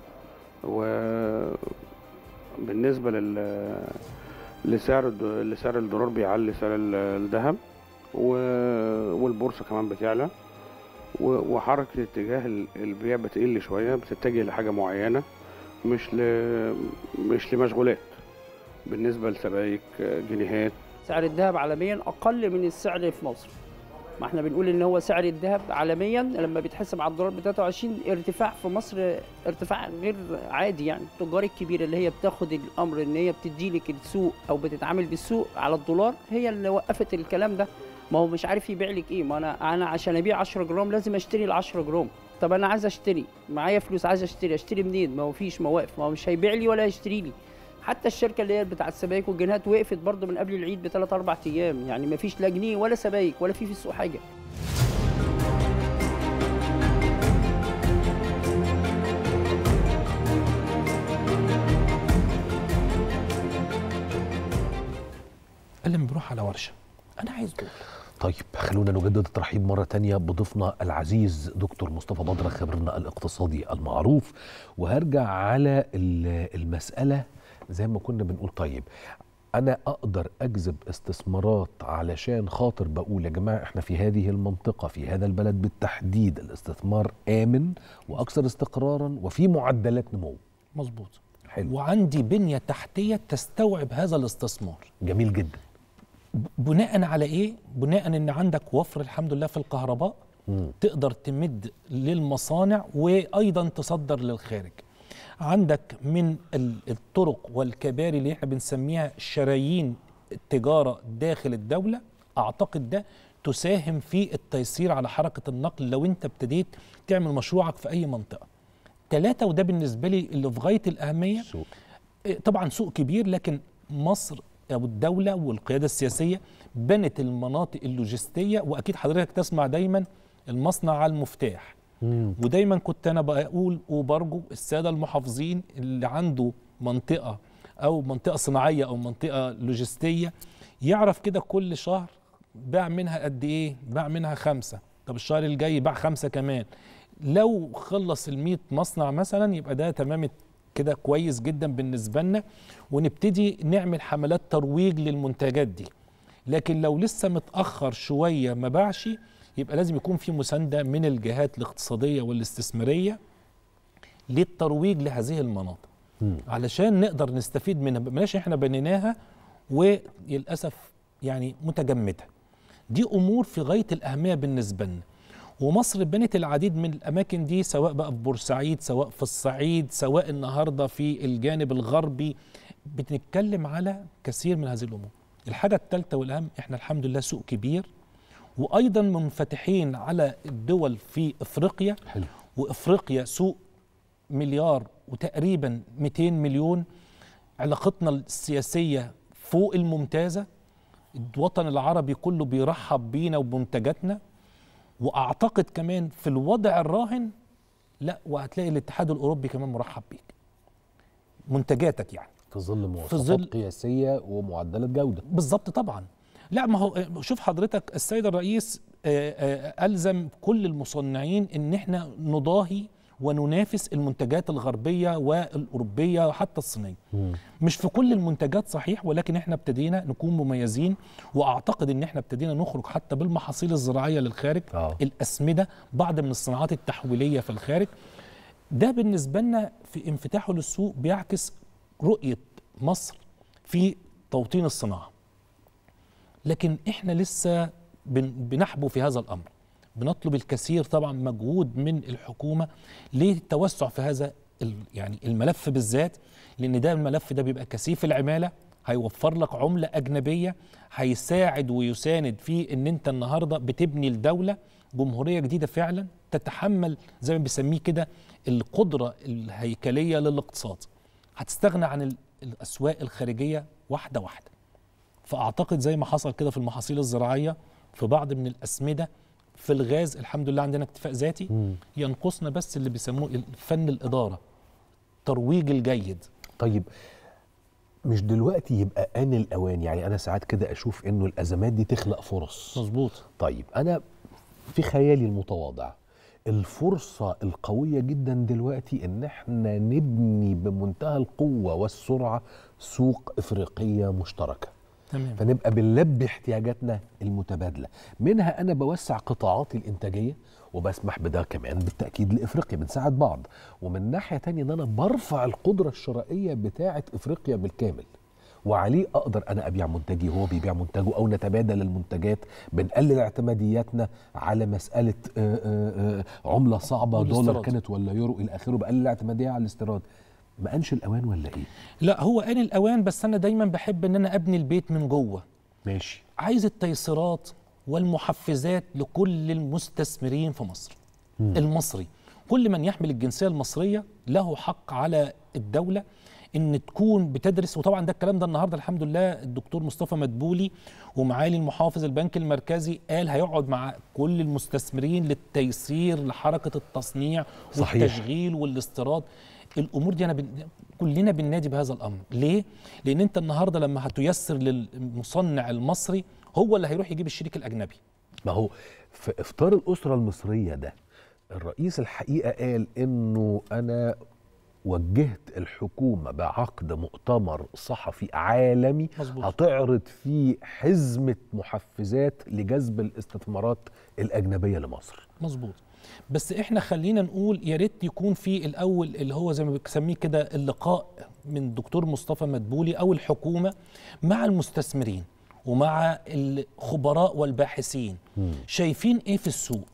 وبالنسبة لل لسعر الد- لسعر الدولار بيعلي سعر ال- الذهب و- والبورصة كمان بتعلى و- وحركة اتجاه ال- البيع بتقل شوية بتتجه لحاجة معينة مش ل... مش لمشغولات بالنسبة لسبائك جنيهات سعر الذهب عالميا اقل من السعر في مصر ما احنا بنقول ان هو سعر الذهب عالميا لما بيتحسب على الدولار ب 23 ارتفاع في مصر ارتفاع غير عادي يعني التجار الكبيره اللي هي بتاخد الامر ان هي بتدي لك السوق او بتتعامل بالسوق على الدولار هي اللي وقفت الكلام ده ما هو مش عارف يبيع لك ايه ما انا انا عشان ابيع 10 جرام لازم اشتري ال 10 جرام طب انا عايز اشتري معايا فلوس عايز اشتري اشتري منين ما هو فيش مواقف ما هو مش هيبيع لي ولا هيشتري لي حتى الشركه اللي هي بتاعت السبائك والجنيهات وقفت برضه من قبل العيد بثلاث اربع ايام يعني ما فيش لا جنيه ولا سبائك ولا في في السوق حاجه قال لما بروح على ورشه انا عايز دول طيب خلونا نجدد الترحيب مرة تانية بضيفنا العزيز دكتور مصطفى بدر خبرنا الاقتصادي المعروف وهرجع على ال- المسألة زي ما كنا بنقول طيب أنا أقدر أجذب استثمارات علشان خاطر بقول يا جماعة إحنا في هذه المنطقة في هذا البلد بالتحديد الاستثمار آمن وأكثر استقرارا وفي معدلات نمو مظبوط حلو وعندي بنيه تحتيه تستوعب هذا الاستثمار جميل جدا بناء على ايه بناء ان عندك وفر الحمد لله في الكهرباء مم. تقدر تمد للمصانع وايضا تصدر للخارج عندك من ال- الطرق والكباري اللي احنا بنسميها شرايين التجاره داخل الدوله اعتقد ده تساهم في التيسير على حركه النقل لو انت ابتديت تعمل مشروعك في اي منطقه ثلاثة وده بالنسبة لي اللي في غاية الأهمية سوق إيه، طبعا سوق كبير لكن مصر أو الدولة والقيادة السياسية بنت المناطق اللوجستية وأكيد حضرتك تسمع دايما المصنع على المفتاح مم. ودايما كنت أنا بقول وبرجو السادة المحافظين اللي عنده منطقة أو منطقة صناعية أو منطقة لوجستية يعرف كده كل شهر باع منها قد إيه باع منها خمسة طب الشهر الجاي باع خمسة كمان لو خلص ال مصنع مثلا يبقى ده تمام كده كويس جدا بالنسبه لنا ونبتدي نعمل حملات ترويج للمنتجات دي لكن لو لسه متاخر شويه ما باعش يبقى لازم يكون في مسانده من الجهات الاقتصاديه والاستثماريه للترويج لهذه المناطق مم. علشان نقدر نستفيد منها بلاش احنا بنيناها وللاسف يعني متجمده دي امور في غايه الاهميه بالنسبه لنا ومصر بنت العديد من الاماكن دي سواء بقى في بورسعيد سواء في الصعيد سواء النهارده في الجانب الغربي بنتكلم على كثير من هذه الامور الحاجه الثالثه والاهم احنا الحمد لله سوق كبير وايضا منفتحين على الدول في افريقيا حلو. وافريقيا سوق مليار وتقريبا 200 مليون علاقتنا السياسيه فوق الممتازه الوطن العربي كله بيرحب بينا وبمنتجاتنا واعتقد كمان في الوضع الراهن لا وهتلاقي الاتحاد الاوروبي كمان مرحب بيك منتجاتك يعني في ظل مواصفات ظل- قياسيه ومعدلات جوده بالظبط طبعا لا ما هو شوف حضرتك السيد الرئيس آه، آه، ألزم كل المصنعين إن احنا نضاهي وننافس المنتجات الغربية والأوروبية وحتى الصينية مش في كل المنتجات صحيح ولكن احنا ابتدينا نكون مميزين واعتقد ان احنا ابتدينا نخرج حتى بالمحاصيل الزراعيه للخارج آه. الاسمده بعض من الصناعات التحويليه في الخارج ده بالنسبه لنا في انفتاحه للسوق بيعكس رؤيه مصر في توطين الصناعه لكن احنا لسه بن- بنحبو في هذا الامر بنطلب الكثير طبعا مجهود من الحكومه للتوسع في هذا ال- يعني الملف بالذات لان ده الملف ده بيبقى كثيف العماله هيوفر لك عمله اجنبيه هيساعد ويساند في ان انت النهارده بتبني الدوله جمهوريه جديده فعلا تتحمل زي ما بيسميه كده القدره الهيكليه للاقتصاد هتستغنى عن ال- الاسواق الخارجيه واحده واحده فاعتقد زي ما حصل كده في المحاصيل الزراعيه في بعض من الاسمده في الغاز الحمد لله عندنا اكتفاء ذاتي ينقصنا بس اللي بيسموه فن الاداره ترويج الجيد طيب مش دلوقتي يبقى آن الأوان يعني أنا ساعات كده أشوف إنه الأزمات دي تخلق فرص مظبوط طيب أنا في خيالي المتواضع الفرصة القوية جدا دلوقتي إن إحنا نبني بمنتهى القوة والسرعة سوق إفريقية مشتركة تمام فنبقى بنلبي احتياجاتنا المتبادله منها انا بوسع قطاعاتي الانتاجيه وبسمح بده كمان بالتاكيد لافريقيا بنساعد بعض ومن ناحيه تانية ان انا برفع القدره الشرائيه بتاعه افريقيا بالكامل وعليه اقدر انا ابيع منتجي وهو بيبيع منتجه او نتبادل المنتجات بنقلل اعتمادياتنا على مساله آه، آه، آه، عمله صعبه والاستيراد. دولار كانت ولا يورو الى اخره بقلل الاعتماديه على الاستيراد ما انش الاوان ولا ايه لا هو آن الأوان بس أنا دايما بحب إن أنا أبني البيت من جوه ماشي عايز التيسيرات والمحفزات لكل المستثمرين في مصر المصري كل من يحمل الجنسية المصرية له حق على الدولة ان تكون بتدرس وطبعا ده الكلام ده النهارده الحمد لله الدكتور مصطفى مدبولي ومعالي المحافظ البنك المركزي قال هيقعد مع كل المستثمرين للتيسير لحركه التصنيع صحيح. والتشغيل والاستيراد الامور دي انا بن... كلنا بننادي بهذا الامر ليه لان انت النهارده لما هتيسر للمصنع المصري هو اللي هيروح يجيب الشريك الاجنبي ما هو في افطار الاسره المصريه ده الرئيس الحقيقه قال انه انا وجهت الحكومه بعقد مؤتمر صحفي عالمي مظبوط. هتعرض فيه حزمه محفزات لجذب الاستثمارات الاجنبيه لمصر مظبوط بس احنا خلينا نقول يا ريت يكون في الاول اللي هو زي ما بنسميه كده اللقاء من الدكتور مصطفى مدبولي او الحكومه مع المستثمرين ومع الخبراء والباحثين شايفين ايه في السوق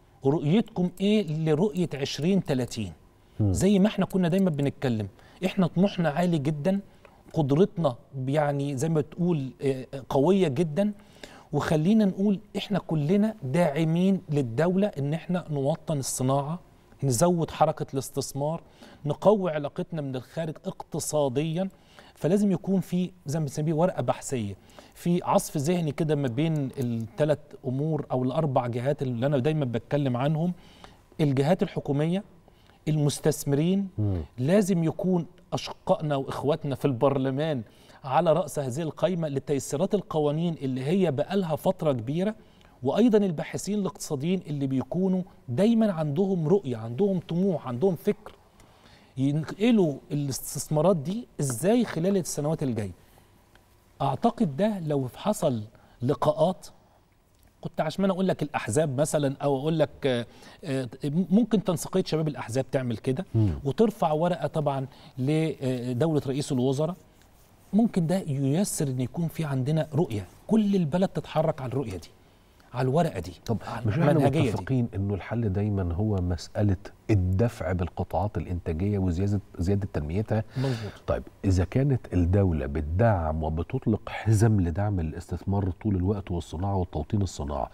رؤيتكم ايه لرؤيه 2030 زي ما احنا كنا دايما بنتكلم احنا طموحنا عالي جدا قدرتنا يعني زي ما تقول آه، قويه جدا وخلينا نقول احنا كلنا داعمين للدوله ان احنا نوطن الصناعه نزود حركه الاستثمار نقوي علاقتنا من الخارج اقتصاديا فلازم يكون في زي ما بنسميه ورقه بحثيه في عصف ذهني كده ما بين الثلاث امور او الاربع جهات اللي انا دايما بتكلم عنهم الجهات الحكوميه المستثمرين لازم يكون اشقائنا واخواتنا في البرلمان على راس هذه القائمه لتيسيرات القوانين اللي هي بقالها فتره كبيره وايضا الباحثين الاقتصاديين اللي بيكونوا دايما عندهم رؤيه عندهم طموح عندهم فكر ينقلوا الاستثمارات دي ازاي خلال السنوات الجايه اعتقد ده لو حصل لقاءات كنت عشان اقول لك الاحزاب مثلا او اقول لك آه، آه، ممكن تنسيقيه شباب الاحزاب تعمل كده وترفع ورقه طبعا لدوله رئيس الوزراء ممكن ده ييسر ان يكون في عندنا رؤيه كل البلد تتحرك على الرؤيه دي على الورقه دي طب على مش احنا المنهجية دي. متفقين انه الحل دايما هو مساله الدفع بالقطاعات الانتاجيه وزياده زياده تنميتها مظبوط طيب اذا كانت الدوله بتدعم وبتطلق حزم لدعم الاستثمار طول الوقت والصناعه والتوطين الصناعه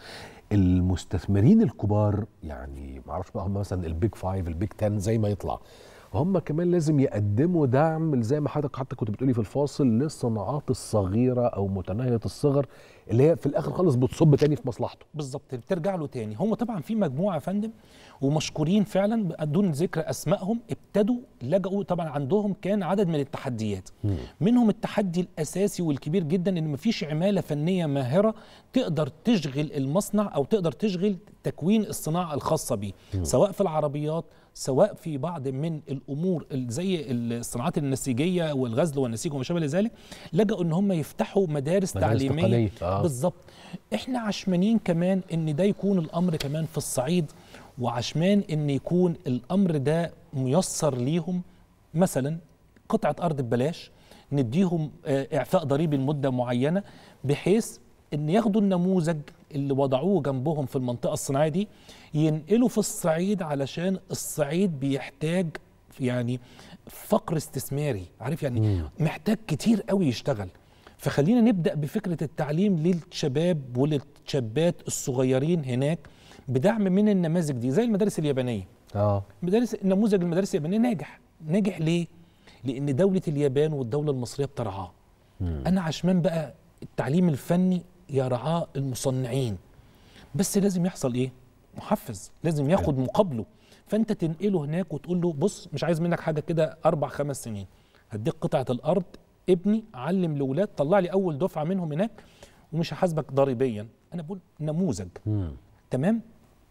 المستثمرين الكبار يعني ما اعرفش بقى هم مثلا البيج فايف البيج 10 زي ما يطلع هم كمان لازم يقدموا دعم زي ما حضرتك حتى كنت بتقولي في الفاصل للصناعات الصغيره او متناهيه الصغر اللي هي في الاخر خالص بتصب تاني في مصلحته بالظبط بترجع له تاني هم طبعا في مجموعه يا فندم ومشكورين فعلا دون ذكر اسمائهم ابتدوا لجأوا طبعا عندهم كان عدد من التحديات منهم التحدي الاساسي والكبير جدا ان مفيش عماله فنيه ماهره تقدر تشغل المصنع او تقدر تشغل تكوين الصناعه الخاصه بيه مم. سواء في العربيات سواء في بعض من الامور ال- زي الصناعات النسيجيه والغزل والنسيج وما شابه ذلك لجأوا ان هم يفتحوا مدارس, مدارس تعليميه تقنية، آه. بالظبط احنا عشمانين كمان ان ده يكون الامر كمان في الصعيد وعشمان ان يكون الامر ده ميسر ليهم مثلا قطعه ارض ببلاش نديهم آه، اعفاء ضريبي لمده معينه بحيث ان ياخدوا النموذج اللي وضعوه جنبهم في المنطقه الصناعيه دي ينقلوا في الصعيد علشان الصعيد بيحتاج يعني فقر استثماري عارف يعني محتاج كتير قوي يشتغل فخلينا نبدا بفكره التعليم للشباب وللشابات الصغيرين هناك بدعم من النماذج دي زي المدارس اليابانيه اه مدارس نموذج المدارس اليابانيه ناجح ناجح ليه لان دوله اليابان والدوله المصريه بترعاه انا عشمان بقى التعليم الفني يرعاه المصنعين بس لازم يحصل ايه محفز لازم ياخد مقابله فانت تنقله هناك وتقول له بص مش عايز منك حاجه كده اربع خمس سنين هديك قطعه الارض ابني علم لاولاد طلع لي اول دفعه منهم هناك ومش هحاسبك ضريبيا انا بقول نموذج تمام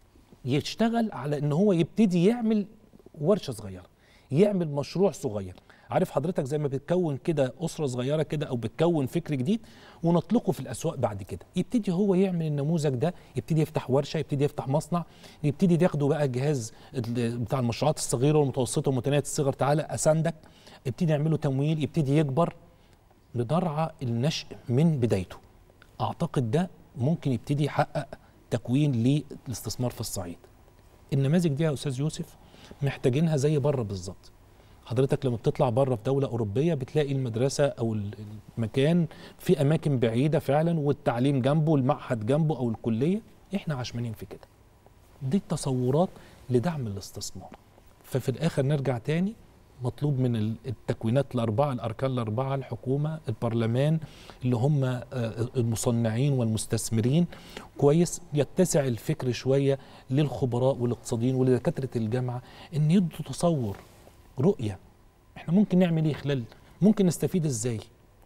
يشتغل على ان هو يبتدي يعمل ورشه صغيره يعمل مشروع صغير عارف حضرتك زي ما بتكون كده اسره صغيره كده او بتكون فكر جديد ونطلقه في الاسواق بعد كده يبتدي هو يعمل النموذج ده يبتدي يفتح ورشه يبتدي يفتح مصنع يبتدي ياخدوا بقى جهاز ال- بتاع المشروعات الصغيره والمتوسطه ومتناهيه الصغر تعالى اساندك يبتدي يعملوا تمويل يبتدي يكبر لنرعى النشء من بدايته اعتقد ده ممكن يبتدي يحقق تكوين للاستثمار في الصعيد النماذج دي يا استاذ يوسف محتاجينها زي بره بالظبط حضرتك لما بتطلع بره في دوله اوروبيه بتلاقي المدرسه او ال- المكان في اماكن بعيده فعلا والتعليم جنبه المعهد جنبه او الكليه احنا عشمانين في كده دي التصورات لدعم الاستثمار ففي الاخر نرجع تاني مطلوب من ال- التكوينات الاربعه الاركان الاربعه الحكومه البرلمان اللي هم آه، المصنعين والمستثمرين كويس يتسع الفكر شويه للخبراء والاقتصاديين ولدكاتره الجامعه ان يدوا تصور رؤيه احنا ممكن نعمل ايه خلال ممكن نستفيد ازاي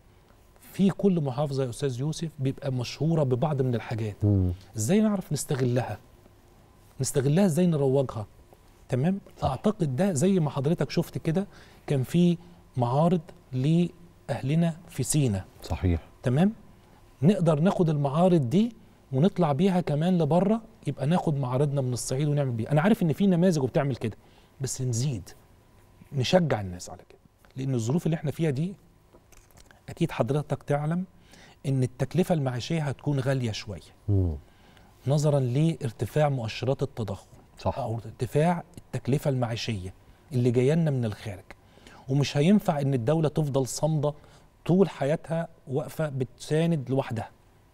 في كل محافظه يا استاذ يوسف بيبقى مشهوره ببعض من الحاجات ازاي نعرف نستغلها نستغلها ازاي نروجها تمام اعتقد ده زي ما حضرتك شفت كده كان في معارض لاهلنا في سينا صحيح تمام نقدر ناخد المعارض دي ونطلع بيها كمان لبره يبقى ناخد معارضنا من الصعيد ونعمل بيها انا عارف ان في نماذج وبتعمل كده بس نزيد نشجع الناس على كده لان الظروف اللي احنا فيها دي اكيد حضرتك تعلم ان التكلفه المعيشيه هتكون غاليه شويه نظرا لارتفاع مؤشرات التضخم صح. او ارتفاع التكلفه المعيشيه اللي جايه لنا من الخارج ومش هينفع ان الدوله تفضل صامده طول حياتها واقفه بتساند لوحدها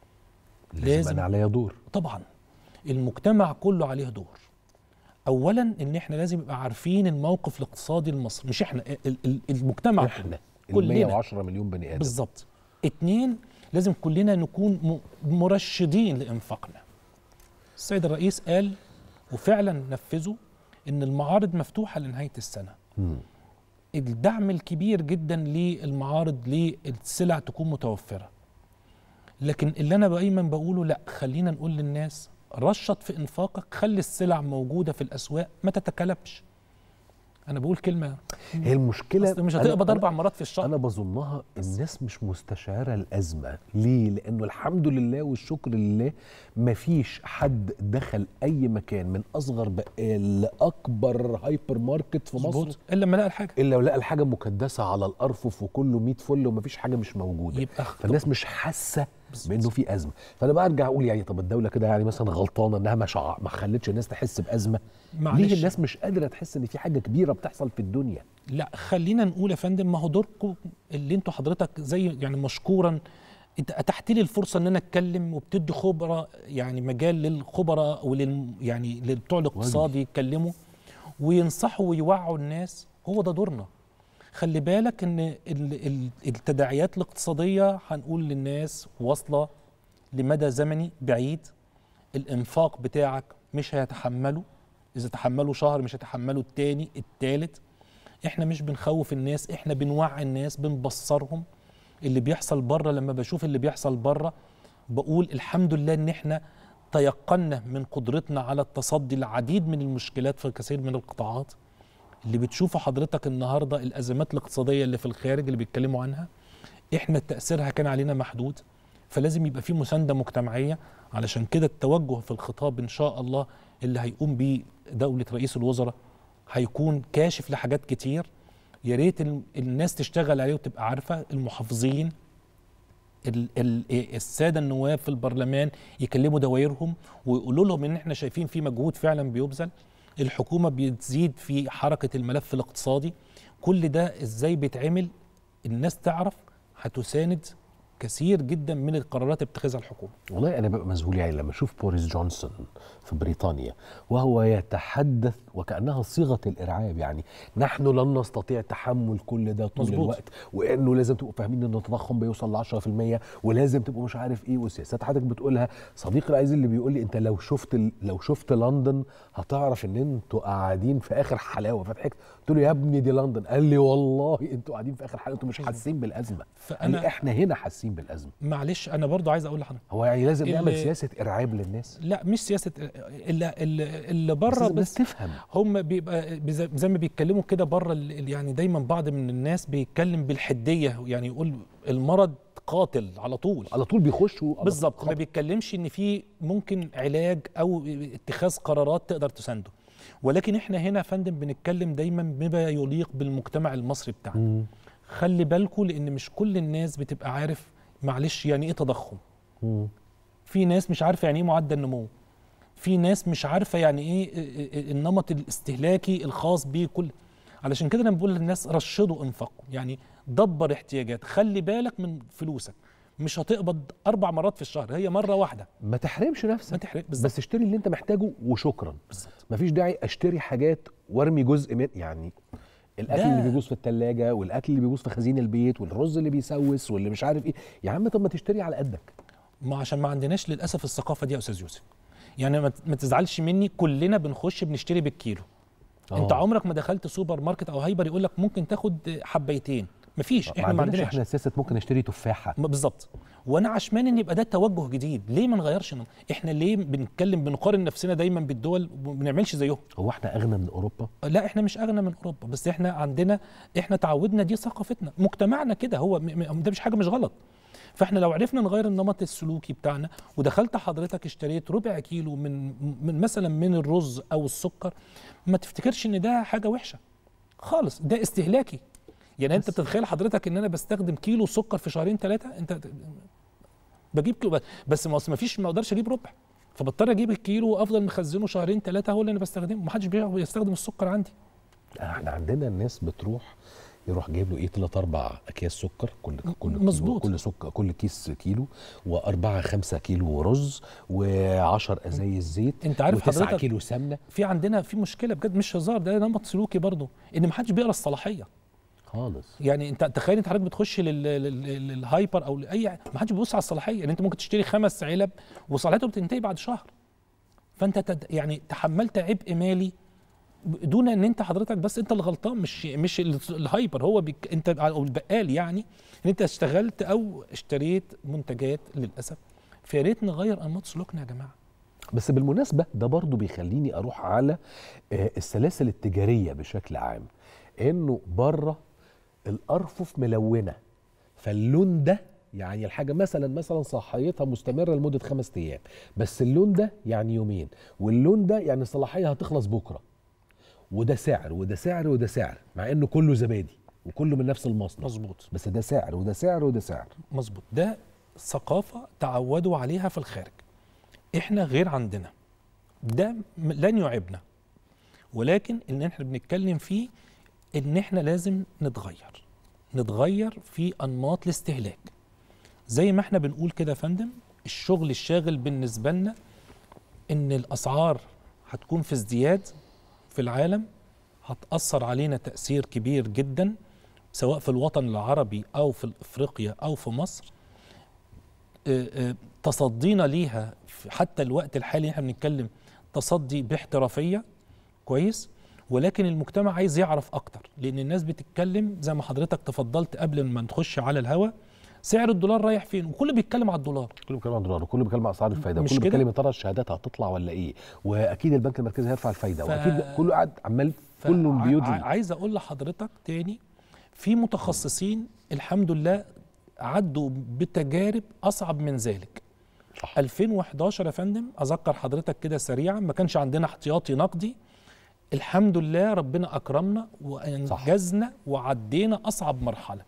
لازم أنا عليا دور طبعا المجتمع كله عليه دور اولا ان احنا لازم نبقى عارفين الموقف الاقتصادي المصري مش احنا ال- ال- المجتمع احنا ال كلنا 110 مليون بني ادم بالظبط اتنين لازم كلنا نكون م- مرشدين لانفاقنا السيد الرئيس قال وفعلا نفذه ان المعارض مفتوحه لنهايه السنه مم. الدعم الكبير جدا للمعارض للسلع تكون متوفره لكن اللي انا دايما بقوله لا خلينا نقول للناس رشط في انفاقك خلي السلع موجوده في الاسواق ما تتكلبش انا بقول كلمه هي المشكله أصل مش أنا- هتقبض أنا- اربع مرات في الشهر انا بظنها الناس مش مستشعره الازمه ليه لانه الحمد لله والشكر لله مفيش حد دخل اي مكان من اصغر بقال لاكبر هايبر ماركت في مصر مظبوط. الا لما لقى الحاجه الا ولقى الحاجه مكدسه على الارفف وكله 100 فل ومفيش حاجه مش موجوده يبقى فالناس مش حاسه بانه في ازمه فانا بقى ارجع اقول يعني طب الدوله كده يعني مثلا غلطانه انها ما شع... ما خلتش الناس تحس بازمه معلش. ليه الناس مش قادره تحس ان في حاجه كبيره بتحصل في الدنيا لا خلينا نقول يا فندم ما هو دوركم اللي انتوا حضرتك زي يعني مشكورا انت اتحت لي الفرصه ان انا اتكلم وبتدي خبره يعني مجال للخبراء ولل يعني لبتوع الاقتصاد يتكلموا وينصحوا ويوعوا الناس هو ده دورنا خلي بالك ان ال- ال- التداعيات الاقتصاديه هنقول للناس واصله لمدى زمني بعيد الانفاق بتاعك مش هيتحمله اذا تحمله شهر مش هيتحمله التاني التالت احنا مش بنخوف الناس احنا بنوعي الناس بنبصرهم اللي بيحصل بره لما بشوف اللي بيحصل بره بقول الحمد لله ان احنا تيقنا من قدرتنا على التصدي لعديد من المشكلات في كثير من القطاعات اللي بتشوفه حضرتك النهارده الازمات الاقتصاديه اللي في الخارج اللي بيتكلموا عنها احنا تاثيرها كان علينا محدود فلازم يبقى في مسانده مجتمعيه علشان كده التوجه في الخطاب ان شاء الله اللي هيقوم بيه دوله رئيس الوزراء هيكون كاشف لحاجات كتير يا ريت ال- الناس تشتغل عليه وتبقى عارفه المحافظين ال- ال- الساده النواب في البرلمان يكلموا دوائرهم ويقولوا لهم ان احنا شايفين في مجهود فعلا بيبذل الحكومه بتزيد في حركه الملف الاقتصادي كل ده ازاي بيتعمل الناس تعرف هتساند كثير جدا من القرارات اللي بتتخذها الحكومه والله انا ببقى مذهول يعني لما اشوف بوريس جونسون في بريطانيا وهو يتحدث وكانها صيغه الارعاب يعني نحن لن نستطيع تحمل كل ده طول مظبوط. الوقت وانه لازم تبقوا فاهمين ان التضخم بيوصل ل 10% ولازم تبقوا مش عارف ايه والسياسات حضرتك بتقولها صديقي العزيز اللي بيقول لي انت لو شفت ال- لو شفت لندن هتعرف ان انتوا قاعدين في اخر حلاوه فضحكت قلت له يا ابني دي لندن قال لي والله انتوا قاعدين في اخر حلاوه انتوا مش حاسين بالازمه فأنا- يعني احنا هنا حاسين بالازمه معلش انا برضو عايز اقول لحضرتك هو يعني لازم نعمل اللي- سياسه ارعاب للناس لا مش سياسه اللي اللي, اللي بره لازم الناس بس تفهم هم بيبقى بز- زي ما بيتكلموا كده بره ال- ال- يعني دايما بعض من الناس بيتكلم بالحديه يعني يقول المرض قاتل على طول على طول بيخشوا على بالظبط طول ما خطر. بيتكلمش ان في ممكن علاج او اتخاذ قرارات تقدر تسانده ولكن احنا هنا يا فندم بنتكلم دايما بما يليق بالمجتمع المصري بتاعنا مم. خلي بالكم لان مش كل الناس بتبقى عارف معلش يعني ايه تضخم مم. في ناس مش عارفه يعني ايه معدل نمو في ناس مش عارفه يعني ايه ال- ال- النمط الاستهلاكي الخاص بيه كل علشان كده انا بقول للناس رشدوا انفاقكم يعني دبر احتياجات خلي بالك من فلوسك مش هتقبض اربع مرات في الشهر هي مره واحده ما تحرمش نفسك ما تحرق بس اشتري اللي انت محتاجه وشكرا بالظبط مفيش داعي اشتري حاجات وارمي جزء من يعني الاكل ده- اللي بيبوظ في الثلاجه والاكل اللي بيبوظ في خزين البيت والرز اللي بيسوس واللي مش عارف ايه يا عم طب ما تشتري على قدك ما عشان ما عندناش للاسف الثقافه دي يا استاذ يوسف يعني ما ما تزعلش مني كلنا بنخش بنشتري بالكيلو انت آه. عمرك ما دخلت سوبر ماركت او هايبر يقول لك ممكن تاخد حبيتين مفيش احنا ما عندناش احنا سياسه ممكن اشتري تفاحه ما بالظبط وانا عشمان ان يبقى ده توجه جديد ليه ما نغيرش نم- احنا ليه بنتكلم بنقارن نفسنا دايما بالدول وما بنعملش زيهم هو احنا اغنى من اوروبا لا احنا مش اغنى من اوروبا بس احنا عندنا احنا تعودنا دي ثقافتنا مجتمعنا كده هو م- م- ده مش حاجه مش غلط فاحنا لو عرفنا نغير النمط السلوكي بتاعنا ودخلت حضرتك اشتريت ربع كيلو من من مثلا من الرز او السكر ما تفتكرش ان ده حاجه وحشه خالص ده استهلاكي يعني انت تتخيل حضرتك ان انا بستخدم كيلو سكر في شهرين ثلاثه انت بجيب كيلو بس- بس ما أصل ما فيش ما اقدرش اجيب ربع فبضطر اجيب الكيلو وافضل مخزنه شهرين ثلاثه هو اللي انا بستخدمه محدش بيستخدم السكر عندي احنا عندنا الناس بتروح يروح جايب له ايه ثلاث اربع اكياس سكر كل كل كيلو- مظبوط. كل سكر كل كيس كيلو واربعه خمسه كيلو رز و10 ازايز زيت انت عارف وتسعة حضرتك كيلو سمنه في عندنا في مشكله بجد مش هزار ده نمط سلوكي برضه ان ما حدش بيقرا الصلاحيه خالص يعني انت تخيل انت حضرتك بتخش لل- لل- للهايبر او لاي ما حدش بيبص على الصلاحيه يعني انت ممكن تشتري خمس علب وصلاحيته بتنتهي بعد شهر فانت تد يعني تحملت عبء مالي دون ان انت حضرتك بس انت اللي غلطان مش مش ال- الهايبر هو بيك انت او البقال يعني ان انت اشتغلت او اشتريت منتجات للاسف فيا ريت نغير انماط سلوكنا يا جماعه بس بالمناسبة ده برضو بيخليني أروح على آه، السلاسل التجارية بشكل عام إنه بره الأرفف ملونة فاللون ده يعني الحاجة مثلا مثلا صلاحيتها مستمرة لمدة خمس أيام بس اللون ده يعني يومين واللون ده يعني الصلاحية هتخلص بكرة وده سعر وده سعر وده سعر مع إنه كله زبادي وكله من نفس المصنع مظبوط بس ده سعر وده سعر وده سعر مظبوط ده ثقافه تعودوا عليها في الخارج احنا غير عندنا ده م- لن يعيبنا ولكن اللي احنا بنتكلم فيه ان احنا لازم نتغير نتغير في انماط الاستهلاك زي ما احنا بنقول كده يا فندم الشغل الشاغل بالنسبه لنا ان الاسعار هتكون في ازدياد في العالم هتاثر علينا تاثير كبير جدا سواء في الوطن العربي او في افريقيا او في مصر آه، آه، تصدينا ليها في- حتى الوقت الحالي احنا بنتكلم تصدي باحترافيه كويس ولكن المجتمع عايز يعرف اكتر لان الناس بتتكلم زي ما حضرتك تفضلت قبل ما نخش على الهوا سعر الدولار رايح فين وكله بيتكلم على الدولار كله بيتكلم عن الدولار وكله بيتكلم عن اسعار الفايده مش وكله كده؟ بيتكلم يا ترى الشهادات هتطلع ولا ايه واكيد البنك المركزي هيرفع الفايده ف- واكيد كله قاعد عمال كله فع- بيدلي ع- عايز اقول لحضرتك تاني في متخصصين الحمد لله عدوا بتجارب اصعب من ذلك صح. 2011 يا فندم اذكر حضرتك كده سريعا ما كانش عندنا احتياطي نقدي الحمد لله ربنا اكرمنا وانجزنا وعدينا اصعب مرحله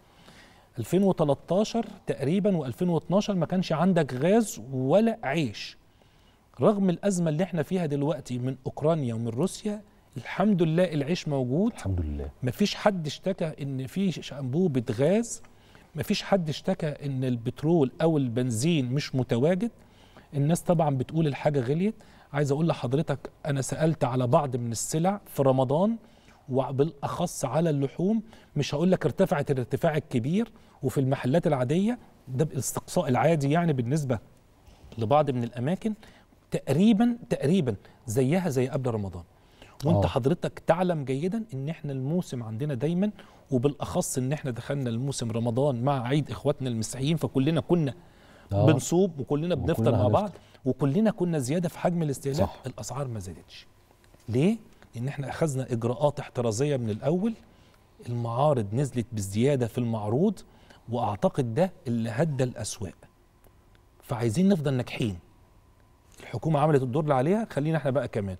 2013 تقريبا و2012 ما كانش عندك غاز ولا عيش رغم الازمه اللي احنا فيها دلوقتي من اوكرانيا ومن روسيا الحمد لله العيش موجود الحمد لله مفيش حد اشتكى ان في ش- انبوبه غاز مفيش حد اشتكى ان البترول او البنزين مش متواجد الناس طبعا بتقول الحاجه غليت عايز اقول لحضرتك انا سالت على بعض من السلع في رمضان وبالاخص على اللحوم مش هقول لك ارتفعت الارتفاع الكبير وفي المحلات العاديه ده بالاستقصاء العادي يعني بالنسبه لبعض من الاماكن تقريبا تقريبا زيها زي قبل رمضان وانت آه. حضرتك تعلم جيدا ان احنا الموسم عندنا دايما وبالاخص ان احنا دخلنا الموسم رمضان مع عيد اخواتنا المسيحيين فكلنا كنا آه. بنصوم وكلنا بنفطر وكلنا مع هنفطر. بعض وكلنا كنا زياده في حجم الاستهلاك صح. الاسعار ما زادتش ليه لان احنا اخذنا اجراءات احترازيه من الاول المعارض نزلت بزياده في المعروض واعتقد ده اللي هدى الاسواق فعايزين نفضل ناجحين الحكومه عملت الدور اللي عليها خلينا احنا بقى كمان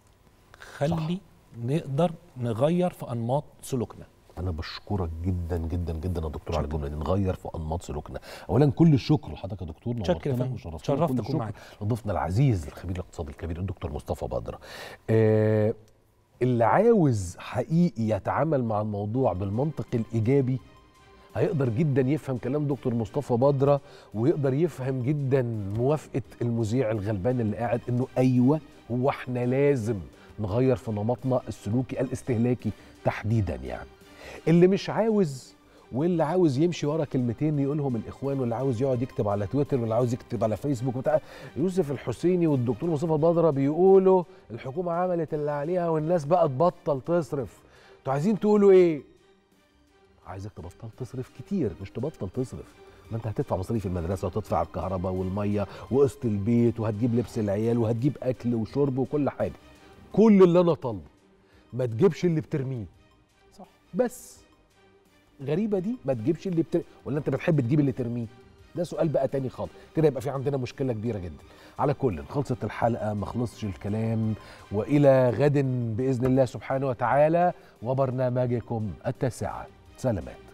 خلي نقدر نغير في انماط سلوكنا انا بشكرك جدا جدا جدا يا دكتور على الجمله دي نغير في انماط سلوكنا اولا كل الشكر لحضرتك يا دكتور شكرا يا نورتنا فندم. وشرفتنا شرفت كل أكون الشكر معاك. لضيفنا العزيز الخبير الاقتصادي الكبير الدكتور مصطفى بدر آه اللي عاوز حقيقي يتعامل مع الموضوع بالمنطق الايجابي هيقدر جدا يفهم كلام دكتور مصطفى بدرة ويقدر يفهم جدا موافقة المذيع الغلبان اللي قاعد انه ايوه هو احنا لازم نغير في نمطنا السلوكي الاستهلاكي تحديدا يعني اللي مش عاوز واللي عاوز يمشي ورا كلمتين يقولهم الاخوان واللي عاوز يقعد يكتب على تويتر واللي عاوز يكتب على فيسبوك بتاع يوسف الحسيني والدكتور مصطفى بدره بيقولوا الحكومه عملت اللي عليها والناس بقى تبطل تصرف انتوا عايزين تقولوا ايه عايزك تبطل تصرف كتير مش تبطل تصرف ما انت هتدفع مصاريف المدرسه وتدفع الكهرباء والميه وقسط البيت وهتجيب لبس العيال وهتجيب اكل وشرب وكل حاجه كل اللي انا طالبه ما تجيبش اللي بترميه صح بس غريبه دي ما تجيبش اللي بتر... ولا انت بتحب تجيب اللي ترميه ده سؤال بقى تاني خالص كده يبقى في عندنا مشكله كبيره جدا على كل خلصت الحلقه ما خلصش الكلام والى غد باذن الله سبحانه وتعالى وبرنامجكم التاسعه سلامات